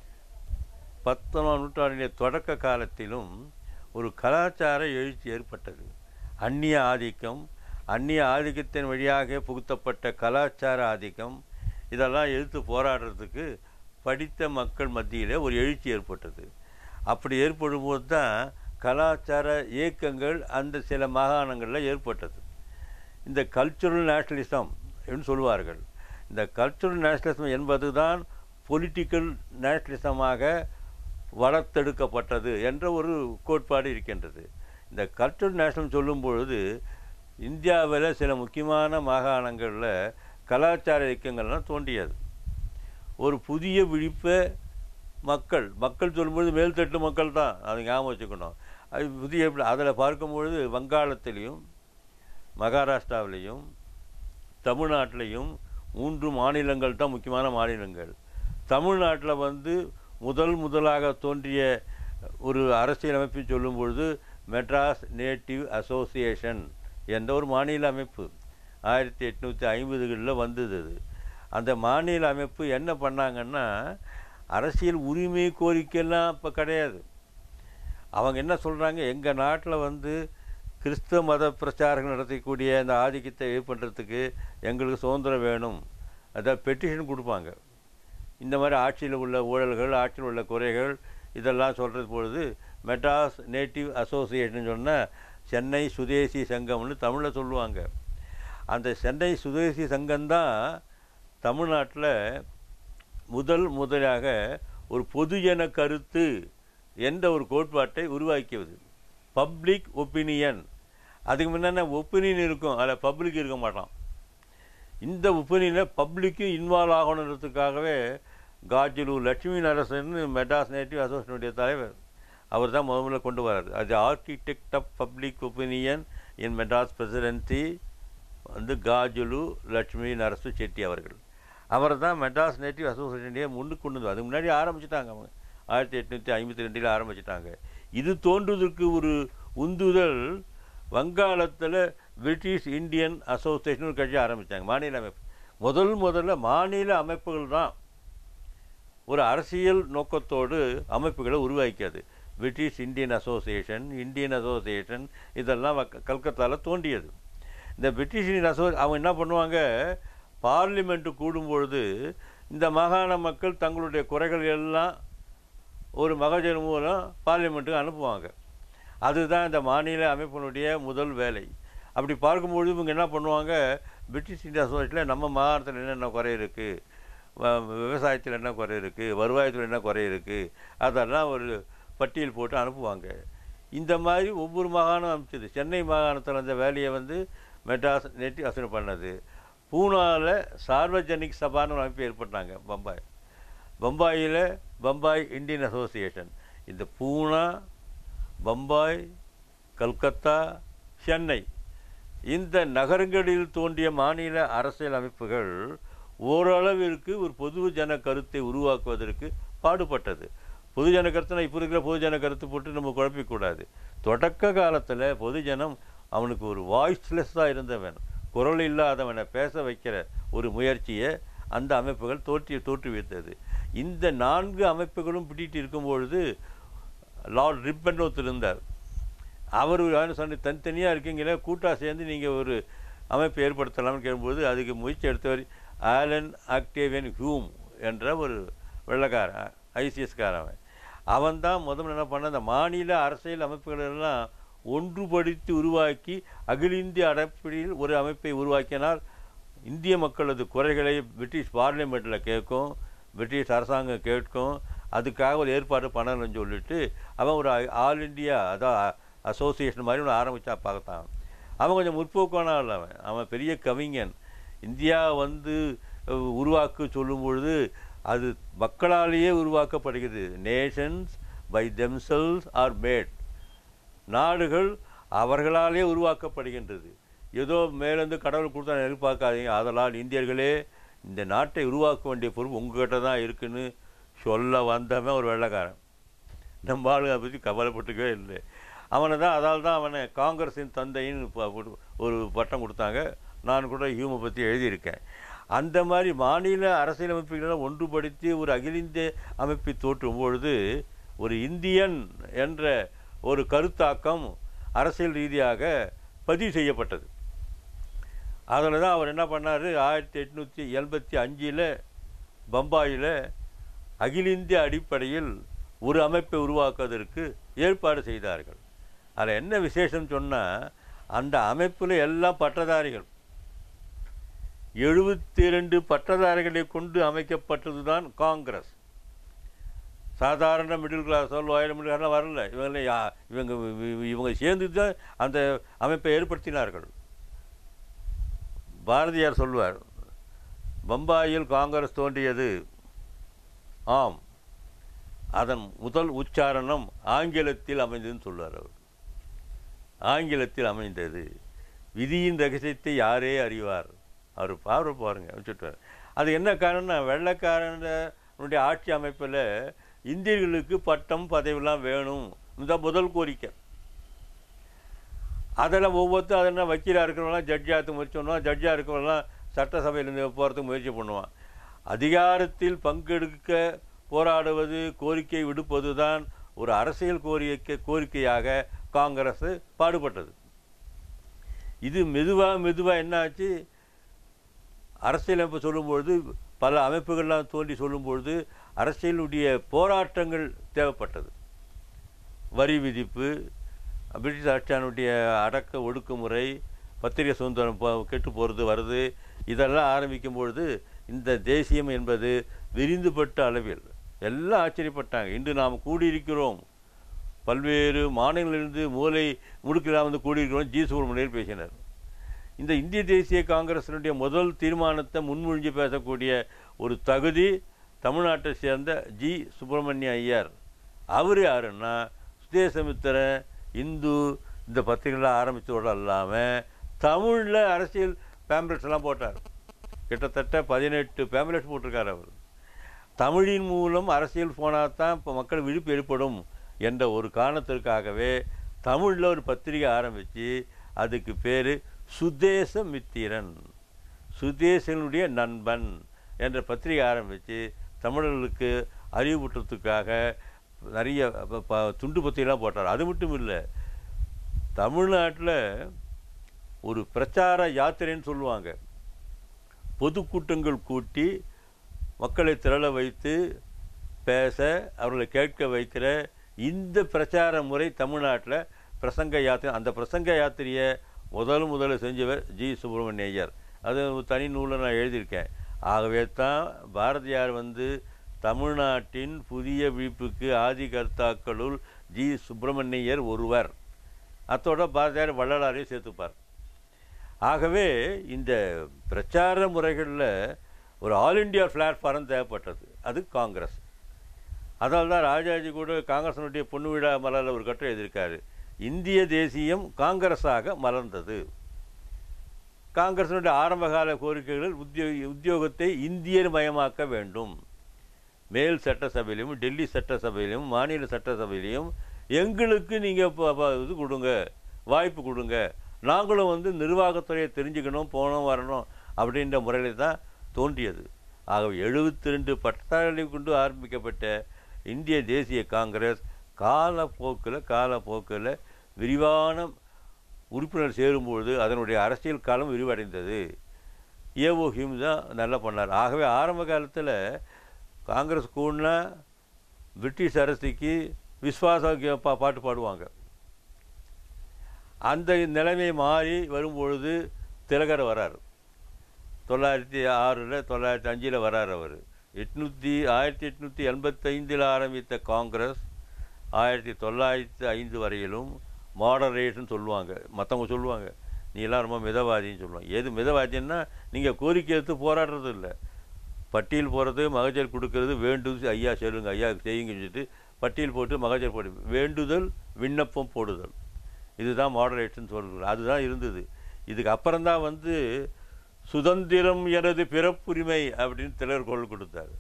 பத்தொன்பதாம் நூற்றாண்டினுடைய தொடக்க காலத்திலும் ஒரு கலாச்சார எழுச்சி ஏற்பட்டது அந்நிய ஆதிக்கம் அந்நிய ஆதிக்கத்தின் வழியாக புகுத்தப்பட்ட கலாச்சார ஆதிக்கம் இதெல்லாம் எதிர்த்து போராடுறதுக்கு படித்த மக்கள் மத்தியில் ஒரு எழுச்சி ஏற்பட்டது அப்படி ஏற்படும்போது தான் கலாச்சார இயக்கங்கள் அந்த சில மாகாணங்களில் ஏற்பட்டது இந்த கல்ச்சுரல் நேஷனலிசம் என்று சொல்வார்கள் இந்த கல்ச்சுரல் நேஷனலிசம் என்பது தான் பொலிட்டிக்கல் நேஷனலிசமாக வளர்த்தெடுக்கப்பட்டது என்ற ஒரு கோட்பாடு இருக்கின்றது இந்த கல்ச்சுரல் நேஷனல் சொல்லும் பொழுது இந்தியாவில் சில முக்கியமான மாகாணங்களில் கலாச்சார இயக்கங்கள்லாம் தோன்றியது ஒரு புதிய விழிப்பை மக்கள் மக்கள் சொல்லும்பொழுது மேல்தட்டு மக்கள் தான் அதை ஞாபகம் வச்சுக்கணும் அது புதிய அதில் பார்க்கும்பொழுது வங்காளத்திலையும் மகாராஷ்டிராவிலையும் தமிழ்நாட்டிலையும் மூன்று மாநிலங்கள் தான் முக்கியமான மாநிலங்கள் தமிழ்நாட்டில் வந்து முதல் முதலாக தோன்றிய ஒரு அரசியலமைப்பு சொல்லும் பொழுது மெட்ராஸ் நேட்டிவ் அசோசியேஷன் என்ற ஒரு மாநில அமைப்பு ஆயிரத்தி எட்நூற்றி ஐம்பதுகளில் வந்தது அது அந்த மாநில அமைப்பு என்ன பண்ணாங்கன்னா அரசியல் உரிமை கோரிக்கையெல்லாம் இப்போ கிடையாது அவங்க என்ன சொல்கிறாங்க எங்கள் நாட்டில் வந்து கிறிஸ்தவ மத பிரச்சாரங்கள் நடத்தக்கூடிய அந்த ஆதிக்கத்தை இது பண்ணுறதுக்கு எங்களுக்கு சுதந்திரம் வேணும் அதாவது பெட்டிஷன் கொடுப்பாங்க இந்த மாதிரி ஆட்சியில் உள்ள ஊழல்கள் ஆட்சியில் உள்ள குறைகள் இதெல்லாம் சொல்கிறது பொழுது மெட்ராஸ் நேட்டிவ் அசோசியேஷன் சொன்னால் சென்னை சுதேசி சங்கம்னு தமிழில் சொல்லுவாங்க அந்த சென்னை சுதேசி சங்கம்தான் தமிழ்நாட்டில் முதல் முதலாக ஒரு பொதுஜன கருத்து என்ற ஒரு கோட்பாட்டை உருவாக்கியது பப்ளிக் ஒப்பீனியன் அதுக்கு முன்னாடி ஒப்பீனியன் இருக்கும் அதில் பப்ளிக் இருக்க மாட்டான் இந்த ஒப்பீனியனில் பப்ளிக்கும் இன்வால்வ் ஆகணுன்றதுக்காகவே காஜலு லட்சுமி நரசன் மெட்ராஸ் நேட்டிவ் அசோசியேஷனுடைய தலைவர் அவர் தான் முதல்ல கொண்டு வராரு அது architect of public opinion in Madras Presidency வந்து காஜுலு லட்சுமி நரசு செட்டி அவர்கள் அவர் தான் மெட்ராஸ் நேட்டிவ் அசோசியேஷனையே முன்னுக்கு கொண்டு வந்தார் அதுக்கு முன்னாடி ஆரம்பிச்சிட்டாங்க அவங்க ஆயிரத்தி எட்நூற்றி ஐம்பத்தி ரெண்டில் ஆரம்பிச்சிட்டாங்க இது தோன்றுவதற்கு ஒரு உந்துதல் வங்காளத்தில் பிரிட்டிஷ் இந்தியன் அசோசியேஷன் ஒரு கட்சி ஆரம்பித்தாங்க மாநில அமைப்பு முதல் முதல்ல மாநில அமைப்புகள் தான் ஒரு அரசியல் நோக்கத்தோடு அமைப்புகளை உருவாக்கியது British Indian Association Indian Association இதெல்லாம் கல்கத்தாவில் தோன்றியது இந்த பிரிட்டிஷ் இந்தியன் அசோ அவங்க என்ன பண்ணுவாங்க பார்லிமெண்ட்டு கூடும்பொழுது இந்த மாகாண மக்கள் தங்களுடைய குறைகள் எல்லாம் ஒரு மகஜர் மூலம் பார்லிமெண்ட்டுக்கு அனுப்புவாங்க அதுதான் இந்த மாநில அமைப்பினுடைய முதல் வேலை அப்படி பார்க்கும்பொழுது இவங்க என்ன பண்ணுவாங்க பிரிட்டிஷ் இந்தியா அசோசியேஷனில் நம்ம மாகாணத்தில் என்னென்ன குறை இருக்குது விவசாயத்தில் என்ன குறை இருக்குது வருவாயத்தில் என்ன குறை இருக்குது அதெல்லாம் ஒரு பட்டியல் போட்டு அனுப்புவாங்க இந்த மாதிரி ஒவ்வொரு மாகாணம் அமைச்சது சென்னை மாகாணத்தில் அந்த வேலையை வந்து மெட்ராஸ் நெட்டி அசனை பண்ணது பூனாவில் சார்வஜனிக் சபான்னு ஒரு அமைப்பு ஏற்பட்டாங்க பம்பாய் பம்பாயில் பம்பாய் இந்தியன் அசோசியேஷன் இந்த பூனா பம்பாய் கல்கத்தா சென்னை இந்த நகரங்களில் தோன்றிய மாநில அரசியல் அமைப்புகள் ஓரளவிற்கு ஒரு பொது ஜன கருத்தை உருவாக்குவதற்கு பாடுபட்டது பொதுஜன கருத்துனா இப்போ இருக்கிற பொதுஜன கருத்து போட்டு நம்ம குழப்பிக்கூடாது தொடக்க காலத்தில் பொதுஜனம் அவனுக்கு ஒரு வாய்ஸ்லெஸ்ஸாக இருந்தவன் குரல் இல்லாதவனை பேச வைக்கிற ஒரு முயற்சியை அந்த அமைப்புகள் தோற்றி தோற்றுவித்தது இந்த நான்கு அமைப்புகளும் பிடிட்டு இருக்கும்பொழுது லார்ட் ரிப்பன் ஒருத்தர் இருந்தார் அவர் சொன்ன தனித்தனியாக இருக்கீங்களே கூட்டாக சேர்ந்து நீங்கள் ஒரு அமைப்பு ஏற்படுத்தலாம்னு கேட்கும்போது அதுக்கு முயற்சி எடுத்தவர் ஆலன் ஆக்டேவியன் ஹியூம் என்ற ஒரு வெள்ளக்காரன் ஐசிஎஸ்காரன் அவன் தான் முதல்ல என்ன பண்ண அந்த மாநில அரசியல் அமைப்புகளெல்லாம் ஒன்றுபடுத்தி உருவாக்கி அகில இந்திய அடிப்படையில் ஒரு அமைப்பை உருவாக்கினால் இந்திய மக்களது குறைகளை பிரிட்டிஷ் பார்லிமெண்ட்டில் கேட்கும் பிரிட்டிஷ் அரசாங்கம் கேட்கும் அதுக்காக ஒரு ஏற்பாடு பண்ணணும்னு சொல்லிட்டு அவன் ஒரு ஆல் இண்டியா அதான் அசோசியேஷன் மாதிரி ஒன்று ஆரம்பித்தா பார்த்தான் அவன் கொஞ்சம் முற்போக்கான அவன் அவன் பெரிய கவிஞன் இந்தியா வந்து உருவாக்க சொல்லும் பொழுது அது மக்களாலேயே உருவாக்கப்படுகிறது nations by themselves are made நாடுகள் அவர்களாலே உருவாக்கப்படுகின்றது ஏதோ மேலேருந்து கடவுள் கொடுத்தா எதிர்பார்க்காதீங்க அதனால் இந்தியர்களே இந்த நாட்டை உருவாக்க வேண்டிய பொறுப்பு உங்ககிட்ட தான் இருக்குன்னு சொல்ல வந்தவன் ஒரு வெள்ளைக்காரன் நம்ம ஆளுங்க பற்றி கவலைப்பட்டுக்கவே இல்லை அவனை தான் அதால் தான் அவனை காங்கிரஸின் தந்தைன்னு ஒரு பட்டம் கொடுத்தாங்க நான் கூட ஹியூமை பற்றி எழுதியிருக்கேன் அந்த மாதிரி மாநில அரசியலமைப்புகளை ஒன்றுபடுத்தி ஒரு அகில இந்திய அமைப்பை தோற்றும் பொழுது ஒரு இந்தியன் என்ற ஒரு கருத்தாக்கம் அரசியல் ரீதியாக பதிவு செய்யப்பட்டது அதில் தான் அவர் என்ன பண்ணார் ஆயிரத்தி எட்நூற்றி எண்பத்தி அஞ்சில் பம்பாயில் அகில இந்திய அடிப்படையில் ஒரு அமைப்பை உருவாக்குவதற்கு ஏற்பாடு செய்தார்கள் அதில் என்ன விசேஷம் சொன்னால் அந்த அமைப்பில் எல்லாம் பட்டதாரிகள் எழுபத்தி ரெண்டு பட்டதாரிகளை கொண்டு அமைக்கப்பட்டது தான் காங்கிரஸ் சாதாரண மிடில் கிளாஸோ லோயர் மிடில் கிளாஸோ வரல இவங்க யா இவங்க இவங்க சேர்ந்து தான் அந்த அமைப்பை ஏற்படுத்தினார்கள் பாரதியார் சொல்வார் பம்பாயில் காங்கிரஸ் தோன்றியது ஆம் அதன் முதல் உச்சாரணம் ஆங்கிலத்தில் அமைந்ததுன்னு சொல்வார் அவர் ஆங்கிலத்தில் அமைந்தது விதியின் ரகசியத்தை யாரே அறிவார் அவர் பார்வை பாருங்க வச்சுட்டார் அது என்ன காரணம்னா வெள்ளைக்காரனுடைய ஆட்சி அமைப்பில் இந்தியர்களுக்கு பட்டம் பதவியெல்லாம் வேணும் இந்த முதல் கோரிக்கை அதெல்லாம் ஒவ்வொருத்தரும் அதெல்லாம் வக்கீலாக இருக்கிறவங்களாம் ஜட்ஜாக முயற்சி பண்ணுவான் ஜட்ஜாக இருக்கிறவங்களாம் சட்டசபையிலேருந்து போகிறதுக்கு முயற்சி பண்ணுவான் அதிகாரத்தில் பங்கெடுக்க போராடுவது கோரிக்கை விடுப்பது தான் ஒரு அரசியல் கோரிக்கை கோரிக்கையாக காங்கிரஸ் பாடுபட்டது இது மெதுவாக மெதுவாக என்னாச்சு அரசியலமைப்பு சொல்லும்பொழுது பல அமைப்புகள்லாம் தோன்றி சொல்லும்பொழுது அரசியலுடைய போராட்டங்கள் தேவைப்பட்டது வரி விதிப்பு பிரிட்டிஷ் ஆட்சியானுடைய அடக்க ஒடுக்குமுறை பத்திரிகை சுதந்திரம் போ- கெட்டு போகிறது வருது இதெல்லாம் ஆரம்பிக்கும் பொழுது இந்த தேசியம் என்பது விரிந்துபட்ட அளவில் எல்லாம் ஆச்சரியப்பட்டாங்க இன்று நாம் கூடியிருக்கிறோம் பல்வேறு மாநிலங்களிலிருந்து மூலை முடுக்கலாம் வந்து கூடியிருக்கிறோம் ஜி சுப்பிரமணியர் பேசினார் இந்த இந்திய தேசிய காங்கிரசினுடைய முதல் தீர்மானத்தை முன்மொழிஞ்சு பேசக்கூடிய ஒரு தகுதி தமிழ்நாட்டை சேர்ந்த ஜி சுப்பிரமணிய ஐயர் அவர் யாருன்னா சுதேசமித்திரன் இந்து இந்த பத்திரிகைலாம் ஆரம்பித்தோடு இல்லாமல் தமிழில் அரசியல் பேம்ப்ளெட்ஸ் எல்லாம் போட்டார் கிட்டத்தட்ட பதினெட்டு பேம்ப்ளெட்ஸ் போட்டிருக்கார் அவர் தமிழின் மூலம் அரசியல் போனால் தான் இப்போ மக்கள் விழிப்பு ஏற்படும் என்ற ஒரு காரணத்திற்காகவே தமிழில் ஒரு பத்திரிகை ஆரம்பித்து அதுக்கு பேர் சுதேசமித்திரன் சுதேசனுடைய நண்பன் என்ற பத்திரிகை ஆரம்பித்து தமிழர்களுக்கு அறிவுறுத்துறதுக்காக நிறைய ப- ப- துண்டு பத்திரிகைலாம் போட்டார் அது மட்டும் இல்லை தமிழ்நாட்டில் ஒரு பிரச்சார யாத்திரைன்னு சொல்லுவாங்க பொதுக்கூட்டங்கள் கூட்டி மக்களை திரள வைத்து பேச அவர்களை கேட்க வைக்கிற இந்த பிரச்சார முறை தமிழ்நாட்டில் பிரசங்க யாத்திரை அந்த பிரசங்க யாத்திரையை முதல் முதல்ல செஞ்சவர் ஜி சுப்பிரமணிய ஐயர் அது ஒரு தனி நூலில் நான் எழுதியிருக்கேன் ஆகவே தான் பாரதியார் வந்து தமிழ்நாட்டின் புதிய விழிப்புக்கு ஆதி கர்த்தாக்களுள் ஜி சுப்பிரமணியர் ஒருவர் அத்தோட பாரதியார் வள்ளலாரையும் சேர்த்துப்பார் ஆகவே இந்த பிரச்சார முறைகளில் ஒரு ஆல் இண்டியா பிளாட்ஃபார்ம் தேவைப்பட்டது அது காங்கிரஸ் அதனால தான் ராஜாஜி கூட காங்கிரஸினுடைய பொண்ணு விழா மலரில் ஒரு கட்டுரை எழுதியிருக்காரு இந்திய தேசியம் காங்கிரஸாக மலர்ந்தது காங்கிரஸினுடைய ஆரம்பகால கோரிக்கைகள் உத்தியோ உத்தியோகத்தை இந்தியர் மயமாக்க வேண்டும் மேல் சட்டசபையிலும் டெல்லி சட்டசபையிலும் மாநில சட்டசபையிலையும் எங்களுக்கு நீங்கள் இது கொடுங்க வாய்ப்பு கொடுங்க நாங்களும் வந்து நிர்வாகத்துறையை தெரிஞ்சுக்கணும் போனோம் வரணும் அப்படின்ற முறையில் தான் தோன்றியது ஆகவே எழுபத்தி ரெண்டு பட்டாளி கொண்டு ஆரம்பிக்கப்பட்ட இந்திய தேசிய காங்கிரஸ் காலப்போக்கில் காலப்போக்கில் விரிவான உறுப்பினர் சேரும்பொழுது அதனுடைய அரசியல் காலம் விரிவடைந்தது ஏஓ ஹிம் தான் நல்லா பண்ணார் ஆகவே ஆரம்ப காலத்தில் காங்கிரஸ் கூடனா பிரிட்டிஷ் அரசுக்கு விஸ்வாச கே- பா பாட்டு பாடுவாங்க அந்த நிலைமை மாறி வரும்பொழுது திலகர் வரார் தொள்ளாயிரத்தி ஆறில் தொள்ளாயிரத்தி அஞ்சில் வரார் அவர் எட்நூற்றி ஆயிரத்தி எட்நூற்றி எண்பத்தைந்தில் ஆரம்பித்த காங்கிரஸ் ஆயிரத்தி தொள்ளாயிரத்தி ஐந்து வரையிலும் மாடரேட்னு சொல்லுவாங்க மற்றவங்க சொல்லுவாங்க நீ எல்லாம் ரொம்ப மிதவாதின்னு சொல்லுவாங்க எது மிதவாதின்னா நீங்கள் கோரிக்கை எடுத்து போராடுறது இல்லை பட்டியல் போடுறது மகஜர் கொடுக்கறது வேண்டுது ஐயா சொல்லுங்க ஐயா செய்யுங்கன்னு சொல்லிட்டு பட்டியல் போட்டு மகஜர் போடு வேண்டுதல் விண்ணப்பம் போடுதல் இதுதான் மாடரேட்னு சொல்கிறது அதுதான் இருந்தது இதுக்கு அப்புறம்தான் வந்து சுதந்திரம் எனது பிறப்புரிமை அப்படின்னு திலர் குரல் கொடுத்தாரு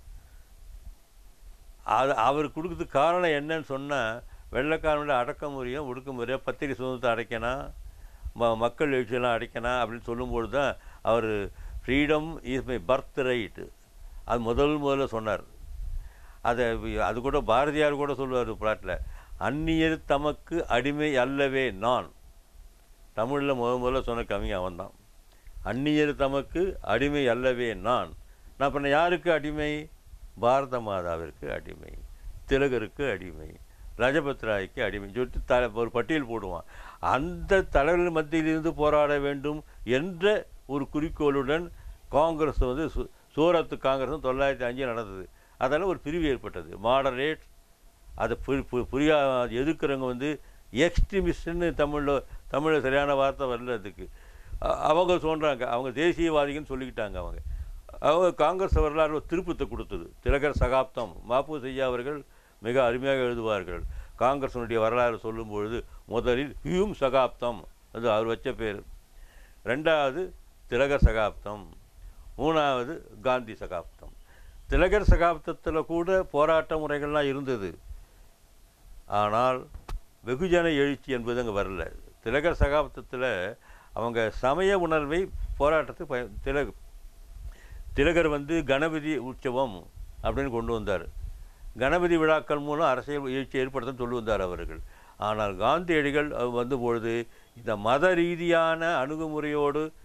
அது அவர் கொடுக்கறதுக்கு காரணம் என்னன்னு சொன்னால் வெள்ளைக்காரனுடைய அடக்குமுறையும் ஒடுக்குமுறையும் பத்திரிகை சுதந்திரத்தை அடைக்கணும் ம மக்கள் எழுச்சியெல்லாம் அடைக்கணும் அப்படின்னு சொல்லும்போது தான் அவர் freedom is my birthright அது முதல் முதல்ல சொன்னார் அதை அது கூட பாரதியார் கூட சொல்லுவார் பாட்டில் அந்நியர் தமக்கு அடிமை அல்லவே நான் தமிழில் முத முதல்ல சொன்ன கவி அவன் தான் அந்நியர் தமக்கு அடிமை அல்லவே நான் நான் பண்ண யாருக்கு அடிமை பாரத மாதாவிற்கு அடிமை திலகருக்கு அடிமை ரஜபத் ராய்க்கு அடிமை சொல்லிட்டு த ஒரு பட்டியல் போடுவான் அந்த தலைவர்கள் மத்தியிலிருந்து போராட வேண்டும் என்ற ஒரு குறிக்கோளுடன் காங்கிரஸ் வந்து சு- சூரத்து காங்கிரஸும் தொள்ளாயிரத்தி அஞ்சு நடந்தது அதெல்லாம் ஒரு பிரிவு ஏற்பட்டது மாடரேட் அதை பு- பு- புரியா எதிர்க்கிறவங்க வந்து எக்ஸ்ட்ரீமிஸ்ட்னு தமிழில் தமிழில் சரியான வார்த்தை வரல அதுக்கு அ- அவங்க சொல்கிறாங்க அவங்க தேசியவாதிகள்னு சொல்லிக்கிட்டாங்க அவங்க அவங்க காங்கிரஸ் வரலாறு ஒரு திருப்பத்தை கொடுத்தது திலகர் சகாப்தம் மாப்பு செய்யா அவர்கள் மிக அருமையாக எழுதுவார்கள் காங்கிரஸினுடைய வரலாறு சொல்லும்பொழுது முதலில் ஹியூம் சகாப்தம் அது அவர் வச்ச பேர் ரெண்டாவது திலகர் சகாப்தம் மூணாவது காந்தி சகாப்தம் திலகர் சகாப்தத்தில் கூட போராட்ட முறைகள்லாம் இருந்தது ஆனால் வெகுஜன எழுச்சி என்பது அங்கே வரல திலகர் சகாப்தத்தில் அவங்க சமய உணர்வை போராட்டத்துக்கு பய திலக திலகர் வந்து கணபதி உற்சவம் அப்படின்னு கொண்டு வந்தார் கணபதி விழாக்கள் மூலம் அரசியல் எழுச்சி ஏற்படுத்த சொல்லி வந்தார் அவர்கள் ஆனால் காந்தியடிகள் அவர் வந்த பொழுது இந்த மத ரீதியான அணுகுமுறையோடு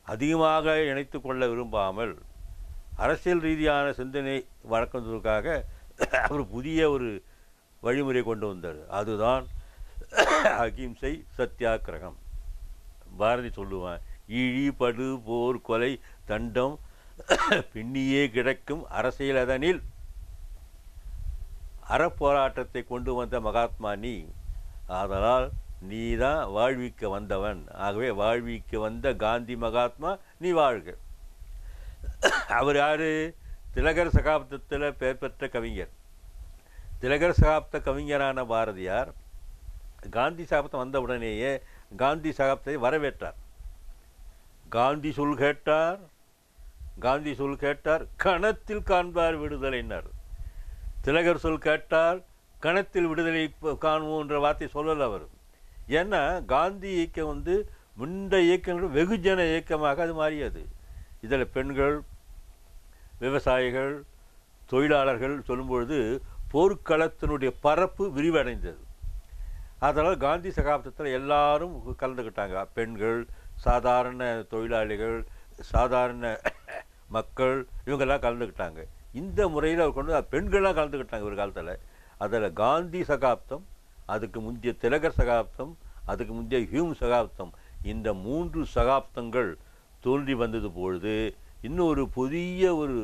அதிகமாக இணைத்து கொள்ள விரும்பாமல் அரசியல் ரீதியான சிந்தனை வழங்குவதற்காக அவர் புதிய ஒரு வழிமுறை கொண்டு வந்தார் அதுதான் அகிம்சை சத்தியாகிரகம் பாரதி சொல்லுவான் இழி படு போர் கொலை தண்டம் பின்னியே கிடக்கும் அரசியல் அதனில் அறப்போராட்டத்தை கொண்டு வந்த மகாத்மா நீ ஆதலால் நீ தான் வாழ்விக்க வந்தவன் ஆகவே வாழ்விக்க வந்த காந்தி மகாத்மா நீ வாழ்க அவர் யாரு திலகர் சகாப்தத்தில் பெயர் பெற்ற கவிஞர் திலகர் சகாப்த கவிஞரான பாரதியார் காந்தி சகாப்தம் வந்த உடனேயே காந்தி சகாப்தத்தை வரவேற்றார் காந்தி சொல் கேட்டார் காந்தி சொல் கேட்டார் கணத்தில் காண்பார் விடுதலைன்னார் திலகர் சொல் கேட்டால் கணத்தில் விடுதலை ப- காணுவோன்ற வார்த்தை சொல்லல அவர் ஏன்னா காந்தி இயக்கம் வந்து முண்ட இயக்கங்கள் வெகுஜன இயக்கமாக அது மாறியது இதில் பெண்கள் விவசாயிகள் தொழிலாளர்கள் சொல்லும்பொழுது போர்க்களத்தினுடைய பரப்பு விரிவடைந்தது அதனால் காந்தி சகாப்தத்தில் எல்லாரும் கலந்துக்கிட்டாங்க பெண்கள் சாதாரண தொழிலாளிகள் சாதாரண மக்கள் இவங்கெல்லாம் கலந்துக்கிட்டாங்க இந்த முறையில் அவர் கொண்டு வந்து பெண்கள்லாம் கலந்துக்கிட்டாங்க ஒரு காலத்தில் அதில் காந்தி சகாப்தம் அதுக்கு முந்தைய திலகர் சகாப்தம் அதுக்கு முந்தைய ஹியூம் சகாப்தம் இந்த மூன்று சகாப்தங்கள் தோன்றி வந்தது பொழுது இன்னொரு புதிய ஒரு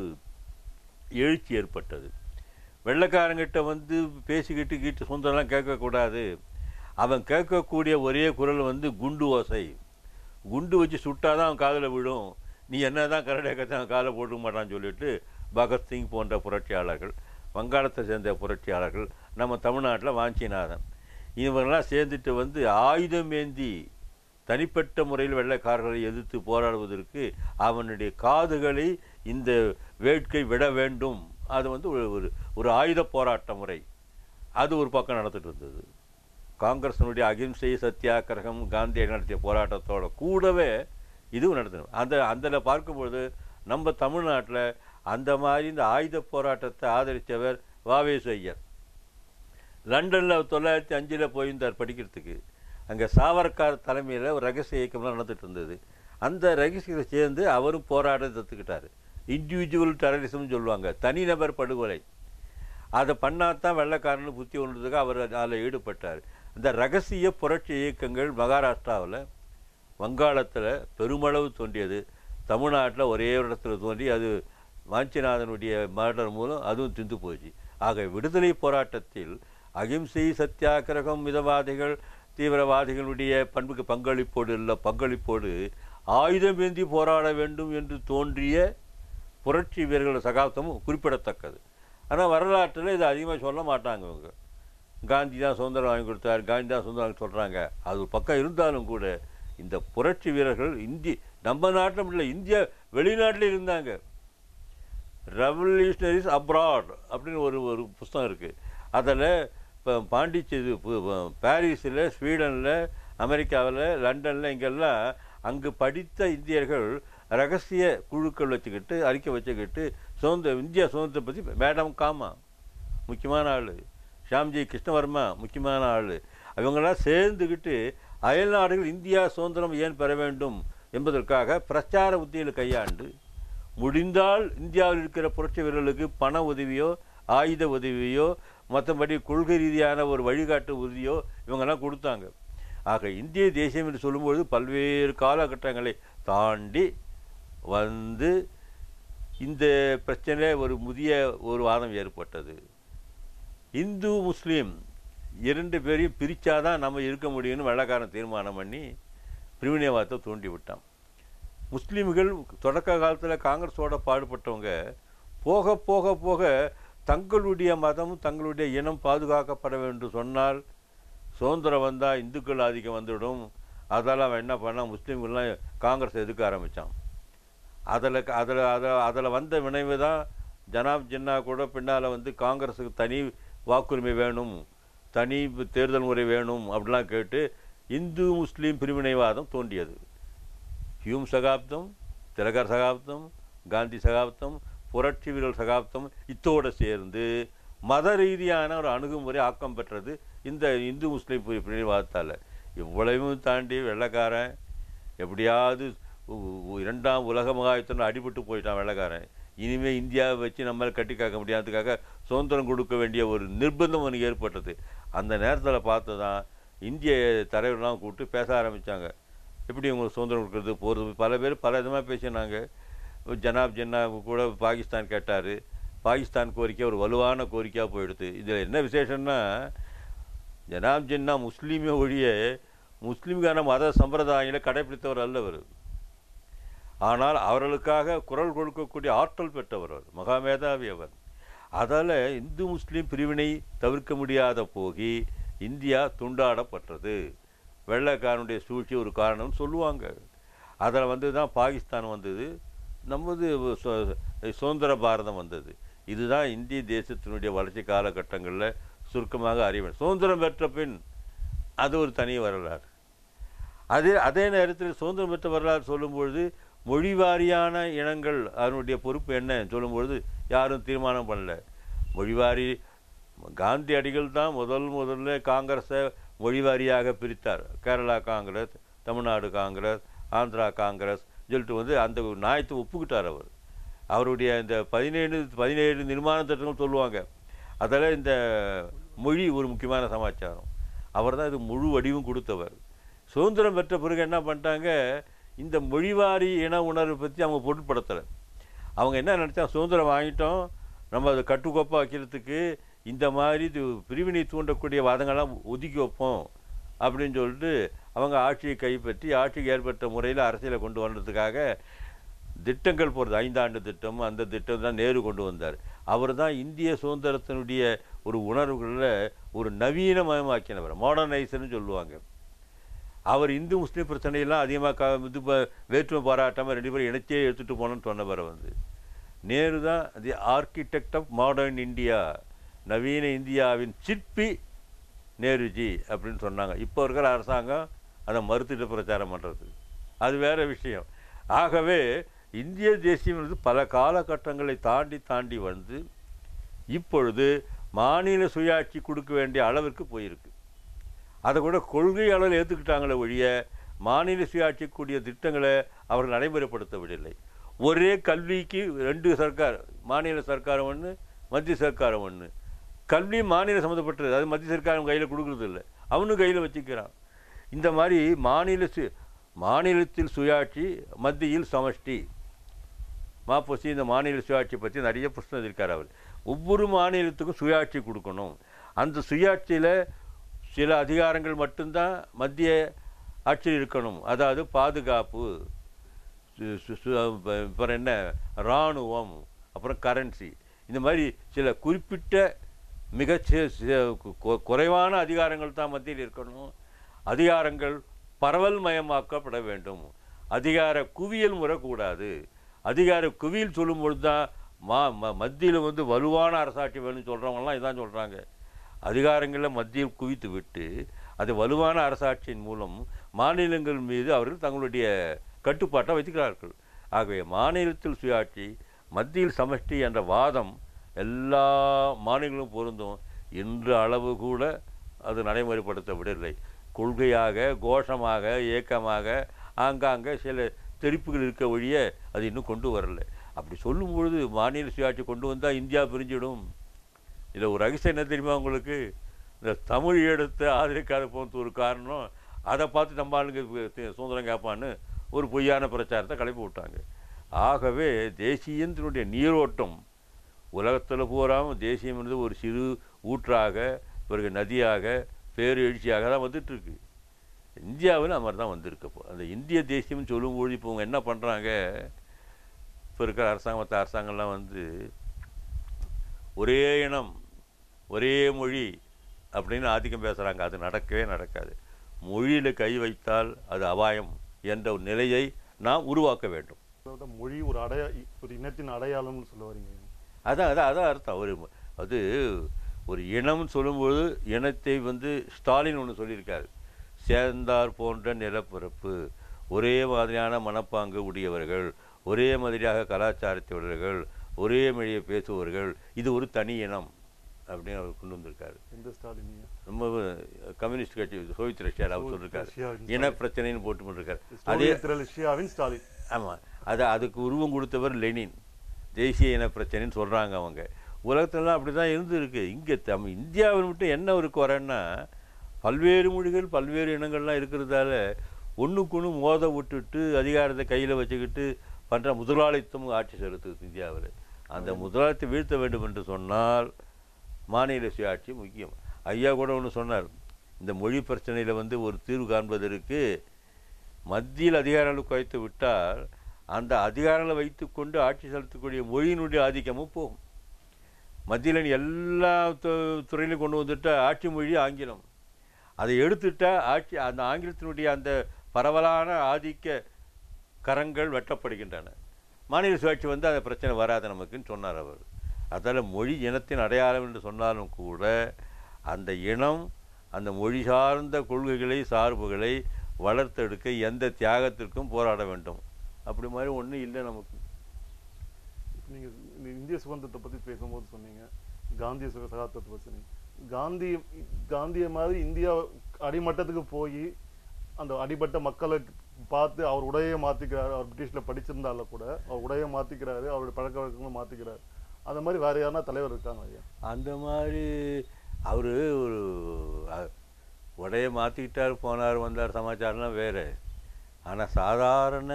எழுச்சி ஏற்பட்டது வெள்ளைக்காரங்கிட்ட வந்து பேசிக்கிட்டு கீட்டு சொந்தம்லாம் கேட்கக்கூடாது அவன் கேட்கக்கூடிய ஒரே குரல் வந்து குண்டு ஓசை குண்டு வச்சு சுட்டாதான் அவன் காதில் விழும் நீ என்ன தான் கரடியாக கத்தி அவன் காதில் போட்டுக்க மாட்டான்னு சொல்லிட்டு பகத்சிங் போன்ற புரட்சியாளர்கள் வங்காளத்தை சேர்ந்த புரட்சியாளர்கள் நம்ம தமிழ்நாட்டில் வாஞ்சிநாதன் இவங்கெல்லாம் சேர்ந்துட்டு வந்து ஆயுதம் ஏந்தி தனிப்பட்ட முறையில் வெள்ளைக்காரர்களை எதிர்த்து போராடுவதற்கு அவனுடைய காதுகளை இந்த வேட்கை விட வேண்டும் அது வந்து ஒரு ஒரு ஒரு ஆயுத போராட்ட முறை அது ஒரு பக்கம் நடந்துட்டு இருந்தது காங்கிரஸினுடைய அகிம்சை சத்தியாகிரகம் காந்தி நடத்திய போராட்டத்தோட கூடவே இதுவும் நடத்தணும் அந்த அதில் பார்க்கும்பொழுது நம்ம தமிழ்நாட்டில் அந்த மாதிரி இந்த ஆயுத போராட்டத்தை ஆதரித்தவர் வாவேசு ஐயர் லண்டனில் தொள்ளாயிரத்தி அஞ்சில் போயிருந்தார் படிக்கிறதுக்கு அங்கே சாவர்கார் தலைமையில் ஒரு ரகசிய இயக்கம்லாம் நடந்துட்டு இருந்தது அந்த ரகசியத்தை சேர்ந்து அவரும் போராட தத்துக்கிட்டார் இண்டிவிஜுவல் டெரரிசம்னு சொல்லுவாங்க தனிநபர் படுகொலை அதை பண்ணாதான் வெள்ளைக்காரன்னு புத்தி ஒன்றதுக்கு அவர் அதில் ஈடுபட்டார் இந்த ரகசிய புரட்சி இயக்கங்கள் மகாராஷ்டிராவில் வங்காளத்தில் பெருமளவு தோன்றியது தமிழ்நாட்டில் ஒரே ஒரு இடத்துல தோன்றி அது வாஞ்சிநாதனுடைய மர்டர் மூலம் அதுவும் திந்து போச்சு ஆக விடுதலை போராட்டத்தில் அகிம்சை சத்தியாகிரகம் மிதவாதிகள் தீவிரவாதிகளுடைய பண்புக்கு பங்களிப்போடு இல்லை பங்களிப்போடு ஆயுதமேந்தி போராட வேண்டும் என்று தோன்றிய புரட்சி வீரர்கள் சகாப்தமும் குறிப்பிடத்தக்கது ஆனால் வரலாற்றில் இது அதிகமாக சொல்ல மாட்டாங்க இவங்க காந்தி தான் சுதந்திரம் வாங்கி கொடுத்தார் காந்தி தான் சுதந்திரம் வாங்கி சொல்கிறாங்க அது ஒரு பக்கம் இருந்தாலும் கூட இந்த புரட்சி வீரர்கள் இந்தி நம்ம நாட்டில் இல்லை இந்தியா வெளிநாட்டில் இருந்தாங்க ரெவல்யூஷனரிஸ் அப்ராட் அப்படின்னு ஒரு ஒரு புஸ்தகம் இருக்குது அதில் இப்போ பாண்டிச்சேரி பாரிஸில் ஸ்வீடனில் அமெரிக்காவில் லண்டனில் இங்கெல்லாம் அங்கு படித்த இந்தியர்கள் ரகசிய குழுக்கள் வச்சுக்கிட்டு அறிக்கை வச்சுக்கிட்டு சுதந்திர இந்தியா சுதந்திரத்தை பற்றி மேடம் காமா முக்கியமான ஆள் ஷாம்ஜி கிருஷ்ணவர்மா முக்கியமான ஆள் அவங்களாம் சேர்ந்துக்கிட்டு அயல் நாடுகள் இந்தியா சுதந்திரம் ஏன் பெற வேண்டும் என்பதற்காக பிரச்சார உத்தியில் கையாண்டு முடிந்தால் இந்தியாவில் இருக்கிற புரட்சி வீரர்களுக்கு பண உதவியோ ஆயுத உதவியோ மற்றபடி கொள்கை ரீதியான ஒரு வழிகாட்டு உறுதியோ இவங்கெல்லாம் கொடுத்தாங்க ஆக இந்திய தேசியம் என்று சொல்லும்பொழுது பல்வேறு காலகட்டங்களை தாண்டி வந்து இந்த பிரச்சனை ஒரு முதிய ஒரு வாதம் ஏற்பட்டது இந்து முஸ்லீம் இரண்டு பேரையும் பிரித்தாதான் நம்ம இருக்க முடியும்னு வெள்ளக்காரன் தீர்மானம் பண்ணி பிரிவினைவாதத்தை தூண்டி விட்டான் முஸ்லீம்கள் தொடக்க காலத்தில் காங்கிரஸோட பாடுபட்டவங்க போக போக போக தங்களுடைய மதம் தங்களுடைய இனம் பாதுகாக்கப்பட வேண்டும் சொன்னால் சுதந்திரம் வந்தால் இந்துக்கள் ஆதிக்கம் வந்துவிடும் அதெல்லாம் அவன் என்ன பண்ணான் முஸ்லீம்கள்லாம் காங்கிரஸ் எதுக்க ஆரம்பித்தான் அதில் அதில் அதில் அதில் வந்த வினைவு தான் ஜனாப் ஜின்னா கூட பின்னால் வந்து காங்கிரஸுக்கு தனி வாக்குரிமை வேணும் தனி தேர்தல் முறை வேணும் அப்படிலாம் கேட்டு இந்து முஸ்லீம் பிரிவினைவாதம் தோன்றியது ஹியூம் சகாப்தம் திலகர் சகாப்தம் காந்தி சகாப்தம் புரட்சி வீரர் சகாப்தம் இத்தோடு சேர்ந்து மத ரீதியான ஒரு அணுகுமுறை ஆக்கம் பெற்றது இந்த இந்து முஸ்லீம் பிரிவினைவாதத்தால் இவ்வளவும் தாண்டி வெள்ளைக்காரன் எப்படியாவது உ- உ- இரண்டாம் உலக மகாயுத்தம் அடிபட்டு போயிட்டான் வெள்ளைக்காரன் இனிமேல் இந்தியாவை வச்சு நம்மளால் கட்டி காக்க முடியாததுக்காக சுதந்திரம் கொடுக்க வேண்டிய ஒரு நிர்பந்தம் அவனுக்கு ஏற்பட்டது அந்த நேரத்தில் பார்த்து தான் இந்திய தலைவர்லாம் கூப்பிட்டு பேச ஆரம்பித்தாங்க எப்படி உங்களுக்கு சுதந்திரம் கொடுக்குறது போகிறது பல பேர் பல விதமாக பேசினாங்க ஜனாப் ஜன்னா கூட பாகிஸ்தான் கேட்டார் பாகிஸ்தான் கோரிக்கை ஒரு வலுவான கோரிக்கையாக போயிடுது இதில் என்ன விசேஷம்னா ஜனாப் ஜன்னா முஸ்லீமே ஒழிய முஸ்லீம்கான மத சம்பிரதாயங்களை கடைப்பிடித்தவர் அல்ல அவர் ஆனால் அவர்களுக்காக குரல் கொடுக்கக்கூடிய ஆற்றல் பெற்றவர் அவர் மகாமேதாவி அவர் அதால் இந்து முஸ்லீம் பிரிவினை தவிர்க்க முடியாத போகி இந்தியா துண்டாடப்பட்டது வெள்ளைக்காரனுடைய சூழ்ச்சி ஒரு காரணம்னு சொல்லுவாங்க அதில் வந்து தான் பாகிஸ்தான் வந்தது நமது சு- சுதந்திர பாரதம் வந்தது இதுதான் இந்திய தேசத்தினுடைய வளர்ச்சி காலகட்டங்களில் சுருக்கமாக அறிவேன் சுதந்திரம் பெற்ற பின் அது ஒரு தனி வரலாறு அதே அதே நேரத்தில் சுதந்திரம் பெற்ற வரலாறு சொல்லும்பொழுது மொழி வாரியான இனங்கள் அதனுடைய பொறுப்பு என்ன சொல்லும்பொழுது யாரும் தீர்மானம் பண்ணல மொழிவாரி காந்தி அடிகள் தான் முதல் முதல்ல காங்கிரஸை மொழிவாரியாக பிரித்தார் கேரளா காங்கிரஸ் தமிழ்நாடு காங்கிரஸ் ஆந்திரா காங்கிரஸ் சொல்லிட்டு வந்து அந்த நியாயத்தை ஒப்புக்கிட்டார் அவர் அவருடைய இந்த பதினேழு பதினேழு நிர்மாண திட்டங்கள் சொல்லுவாங்க அதில் இந்த மொழி ஒரு முக்கியமான சமாச்சாரம் அவர் தான் இது முழு வடிவும் கொடுத்தவர் சுதந்திரம் பெற்ற பிறகு என்ன பண்ணிட்டாங்க இந்த மொழிவாரி இன உணர்வை பற்றி அவங்க பொருட்படுத்தலை அவங்க என்ன நினச்சா சுதந்திரம் வாங்கிட்டோம் நம்ம அதை கட்டுக்கோப்பாக வைக்கிறதுக்கு இந்த மாதிரி இது பிரிவினை தூண்டக்கூடிய வாதங்கள்லாம் ஒதுக்கி வைப்போம் அப்படின்னு சொல்லிட்டு அவங்க ஆட்சியை கைப்பற்றி ஆட்சிக்கு ஏற்பட்ட முறையில் அரசியலை கொண்டு வர்றதுக்காக திட்டங்கள் போகிறது ஐந்தாண்டு திட்டம் அந்த திட்டம் தான் நேரு கொண்டு வந்தார் அவர் தான் இந்திய சுதந்திரத்தினுடைய ஒரு உணர்வுகளில் ஒரு நவீனமயமாக்கினவர் மாடர்னைசர்னு சொல்லுவாங்க அவர் இந்து முஸ்லீம் பிரச்சனையெல்லாம் அதிகமாக க இது ப- வேற்றுமை பாராட்டாமல் ரெண்டு பேரும் இணைச்சே எடுத்துகிட்டு போனோன்னு சொன்னவர் வந்து நேரு தான் the architect of modern India நவீன இந்தியாவின் சிற்பி நேருஜி அப்படின்னு சொன்னாங்க இப்போ இருக்கிற அரசாங்கம் அதை மறுத்துட்டு பிரச்சாரம் பண்ணுறது அது வேற விஷயம் ஆகவே இந்திய தேசியம் வந்து பல காலகட்டங்களை தாண்டி தாண்டி வந்து இப்பொழுது மாநில சுயாட்சி கொடுக்க வேண்டிய அளவிற்கு போயிருக்கு அதை கூட கொள்கை அளவில் ஏற்றுக்கிட்டாங்களே ஒழிய மாநில சுயாட்சி கூடிய திட்டங்களை அவர்கள் நடைமுறைப்படுத்தவில்லை ஒரே கல்விக்கு ரெண்டு சர்க்கார் மாநில சர்க்காரம் ஒன்று மத்திய சர்க்காரம் ஒன்று கல்வி மாநில சம்மந்தப்பட்டது அது மத்திய சர்க்காரம் கையில் கொடுக்கறது இல்லை அவனும் கையில் வச்சுக்கிறான் இந்த மாதிரி மாநில சு மாநிலத்தில் சுயாட்சி மத்தியில் சமஷ்டி மாப்போசி இந்த மாநில சுயாட்சி பற்றி நிறைய புஸ்தகம் எழுதியிருக்கார் அவர் ஒவ்வொரு மாநிலத்துக்கும் சுயாட்சி கொடுக்கணும் அந்த சுயாட்சியில் சில அதிகாரங்கள் மட்டும்தான் மத்திய ஆட்சியில் இருக்கணும் அதாவது பாதுகாப்பு சு- சு- சு- அப்ப- அப்புறம் என்ன இராணுவம் அப்புறம் கரன்சி இந்த மாதிரி சில குறிப்பிட்ட மிகச் சி- சி- கு- குறைவான அதிகாரங்கள் தான் மத்தியில் இருக்கணும் அதிகாரங்கள் பரவல் மயமாக்கப்பட வேண்டும் அதிகார குவியல் முறை கூடாது அதிகார குவியல் சொல்லும்பொழுது தான் மா ம மத்தியில் வந்து வலுவான அரசாட்சி வேணும்னு சொல்கிறவங்கலாம் இதான் சொல்கிறாங்க அதிகாரங்களை மத்தியில் குவித்து விட்டு அது வலுவான அரசாட்சியின் மூலம் மாநிலங்கள் மீது அவர்கள் தங்களுடைய கட்டுப்பாட்டை வைத்துக்கிறார்கள் ஆகவே மாநிலத்தில் சுயாட்சி மத்தியில் சமஷ்டி என்ற வாதம் எல்லா மாநிலங்களும் பொருந்தும் இன்று அளவு கூட அது நடைமுறைப்படுத்தப்படவில்லை கொள்கையாக கோஷமாக இயக்கமாக ஆங்காங்கே சில தெரிப்புகள் இருக்க ஒழிய அது இன்னும் கொண்டு வரல அப்படி சொல்லும் பொழுது மாநில சுயாட்சி கொண்டு வந்தால் இந்தியா பிரிஞ்சிடும் இதில் ஒரு ரகசியம் என்ன தெரியுமா உங்களுக்கு இந்த தமிழ் எடுத்து ஆதரிக்காத போனது ஒரு காரணம் அதை பார்த்து நம்ம ஆளுங்க தி- சுதந்திரம் கேட்பான்னு ஒரு பொய்யான பிரச்சாரத்தை கிளப்பி விட்டாங்க ஆகவே தேசியத்தினுடைய நீரோட்டம் உலகத்தில் பூராவும் தேசியம் என்பது ஒரு சிறு ஊற்றாக பிறகு நதியாக பேரெழுச்சியாக தான் வந்துட்டு இருக்கு இந்தியாவில் அது மாதிரி தான் வந்திருக்கு இப்போ அந்த இந்திய தேசியம்னு சொல்லும்போது இப்போ அவங்க என்ன பண்ணுறாங்க இப்போ இருக்கிற அரசாங்கம் மற்ற அரசாங்கம்லாம் வந்து ஒரே இனம் ஒரே மொழி அப்படின்னு ஆதிக்கம் பேசுகிறாங்க அது நடக்கவே நடக்காது மொழியில் கை வைத்தால் அது அபாயம் என்ற ஒரு நிலையை நாம் உருவாக்க வேண்டும் அதோட மொழி ஒரு அடைய ஒரு இனத்தின் அடையாளம்னு சொல்ல வரீங்க அதான் அதான் அதான் அர்த்தம் ஒரு அது ஒரு இனம்னு சொல்லும்போது இனத்தை வந்து ஸ்டாலின் ஒன்று சொல்லியிருக்காரு சேர்ந்தார் போன்ற நிலப்பரப்பு ஒரே மாதிரியான மனப்பாங்கு உடையவர்கள் ஒரே மாதிரியாக கலாச்சாரத்தை உடையவர்கள் ஒரே மொழியை பேசுபவர்கள் இது ஒரு தனி இனம் அப்படின்னு அவர் கொண்டு வந்திருக்காரு எந்த ஸ்டாலின் ரொம்ப கம்யூனிஸ்ட் கட்சி சோவியத் ரஷ்யாவில் அவர் சொல்லியிருக்காரு ரஷ்யாவின் இன பிரச்சனைன்னு போட்டு போட்டிருக்காரு அதே சோவியத் ரஷ்யாவின் ஸ்டாலின் ஆமாம் அது அதுக்கு உருவம் கொடுத்தவர் லெனின் தேசிய இன பிரச்சனைன்னு சொல்கிறாங்க அவங்க உலகத்துலலாம் அப்படி தான் இருந்திருக்கு இங்கே நம்ம இந்தியாவில் மட்டும் என்ன ஒரு குறைன்னா பல்வேறு மொழிகள் பல்வேறு இனங்கள்லாம் இருக்கிறதால ஒன்றுக்கு ஒன்று மோத விட்டுட்டு அதிகாரத்தை கையில் வச்சுக்கிட்டு பண்ணுற முதலாளித்துவம் ஆட்சி செலுத்துது இந்தியாவில் அந்த முதலாளித்தை வீழ்த்த வேண்டும் என்று சொன்னால் மாநில சுயாட்சி முக்கியம் ஐயா கூட ஒன்று சொன்னார் இந்த மொழி பிரச்சனையில் வந்து ஒரு தீர்வு காண்பதற்கு மத்தியில் அதிகாரங்களை குறைத்து விட்டால் அந்த அதிகாரங்களை வைத்துக்கொண்டு ஆட்சி செலுத்தக்கூடிய மொழியினுடைய ஆதிக்கமும் போகும் மத்தியில் நீ எல்லா து- துறையிலும் கொண்டு வந்துட்டா ஆட்சி மொழி ஆங்கிலம் அதை எடுத்துட்டா ஆட்சி அந்த ஆங்கிலத்தினுடைய அந்த பரவலான ஆதிக்க கரங்கள் வெட்டப்படுகின்றன மாநில சுயாட்சி வந்து அந்த பிரச்சனை வராது நமக்குன்னு சொன்னார் அவர் அதால் மொழி இனத்தின் அடையாளம் என்று சொன்னாலும் கூட அந்த இனம் அந்த மொழி சார்ந்த கொள்கைகளை சார்புகளை வளர்த்தெடுக்க எந்த தியாகத்திற்கும் போராட வேண்டும் அப்படி மாதிரி ஒன்றும் இல்லை நமக்கு நீங்க இந்த இந்திய சுதந்திரத்தை பத்தி பேசும்போது சொன்னீங்க காந்திய சுக சகாப்தத்தை பத்தி சொன்னீங்க காந்தி காந்திய மாதிரி இந்தியா அடிமட்டத்துக்கு போய் அந்த அடிபட்ட மக்களை பார்த்து அவர் உடையை மாத்திக்கிறாரு அவர் பிரிட்டிஷ்ல படிச்சிருந்தாலும் கூட அவர் உடையை மாத்திக்கிறாரு அவருடைய பழக்க வழக்கங்களை மாத்திக்கிறாரு அந்த மாதிரி வேற யாருன்னா தலைவர் இருக்காங்க ஐயா அந்த மாதிரி அவர் ஒரு அ- உடைய மாற்றிக்கிட்டார் போனார் வந்தார் சமாச்சாரம்லாம் வேறு ஆனால் சாதாரண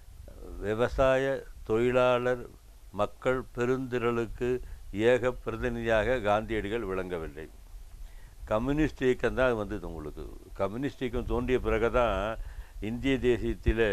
விவசாய தொழிலாளர் மக்கள் பெருந்திரளுக்கு ஏக பிரதிநிதியாக காந்தியடிகள் விளங்கவில்லை கம்யூனிஸ்ட் இயக்கம் தான் வந்தது உங்களுக்கு கம்யூனிஸ்ட் இயக்கம் தோன்றிய பிறகு தான் இந்திய தேசியத்தில்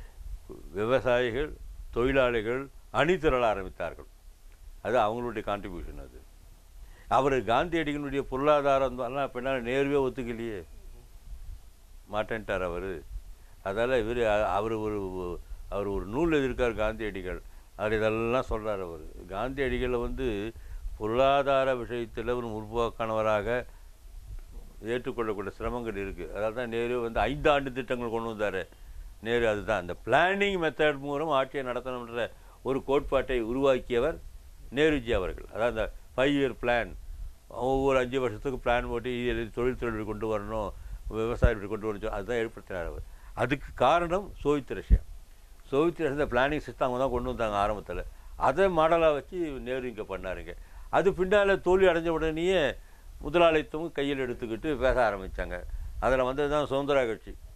விவசாயிகள் தொழிலாளிகள் அணிதிரள ஆரம்பித்தார்கள் அது அவங்களுடைய கான்ட்ரிபியூஷன் அது அவர் காந்தியடிகளுடைய பொருளாதாரம் எல்லாம் பின்னால் நேருவே ஒத்துக்கலையே மாட்டேன்ட்டார் அவர் அதால் இவர் அவர் ஒரு அவர் ஒரு நூல் எழுதியிருக்கார் காந்தியடிகள் அவர் இதெல்லாம் சொல்றார் அவர் காந்தியடிகளை வந்து பொருளாதார விஷயத்தில் ஒரு முற்போக்கானவராக ஏற்றுக்கொள்ளக்கூடிய சிரமங்கள் இருக்குது அதாவது தான் நேரு வந்து ஐந்தாண்டு திட்டங்கள் கொண்டு வந்தார் நேரு அதுதான் அந்த பிளானிங் மெத்தட் மூலம் ஆட்சியை நடத்தணுன்ற ஒரு கோட்பாட்டை உருவாக்கியவர் நேருஜி அவர்கள் அதாவது அந்த ஃபைவ் இயர் பிளான் ஒவ்வொரு அஞ்சு வருஷத்துக்கு பிளான் போட்டு இது தொழில் தொழில் இப்படி கொண்டு வரணும் விவசாயம் இப்படி கொண்டு வரணும் அதுதான் ஏற்படுத்தினார் அவர் அதுக்கு காரணம் Soviet Russia Soviet Russia planning system அவங்க தான் கொண்டு வந்தாங்க ஆரம்பத்தில் அதை மாடலாக வச்சு நேரு இங்கே பண்ணாருங்க அது பின்னால் தோல்வி அடைஞ்ச உடனேயே முதலாளித்துவம் கையில் எடுத்துக்கிட்டு பேச ஆரம்பித்தாங்க அதில் வந்தது தான் சுதந்திரா கட்சி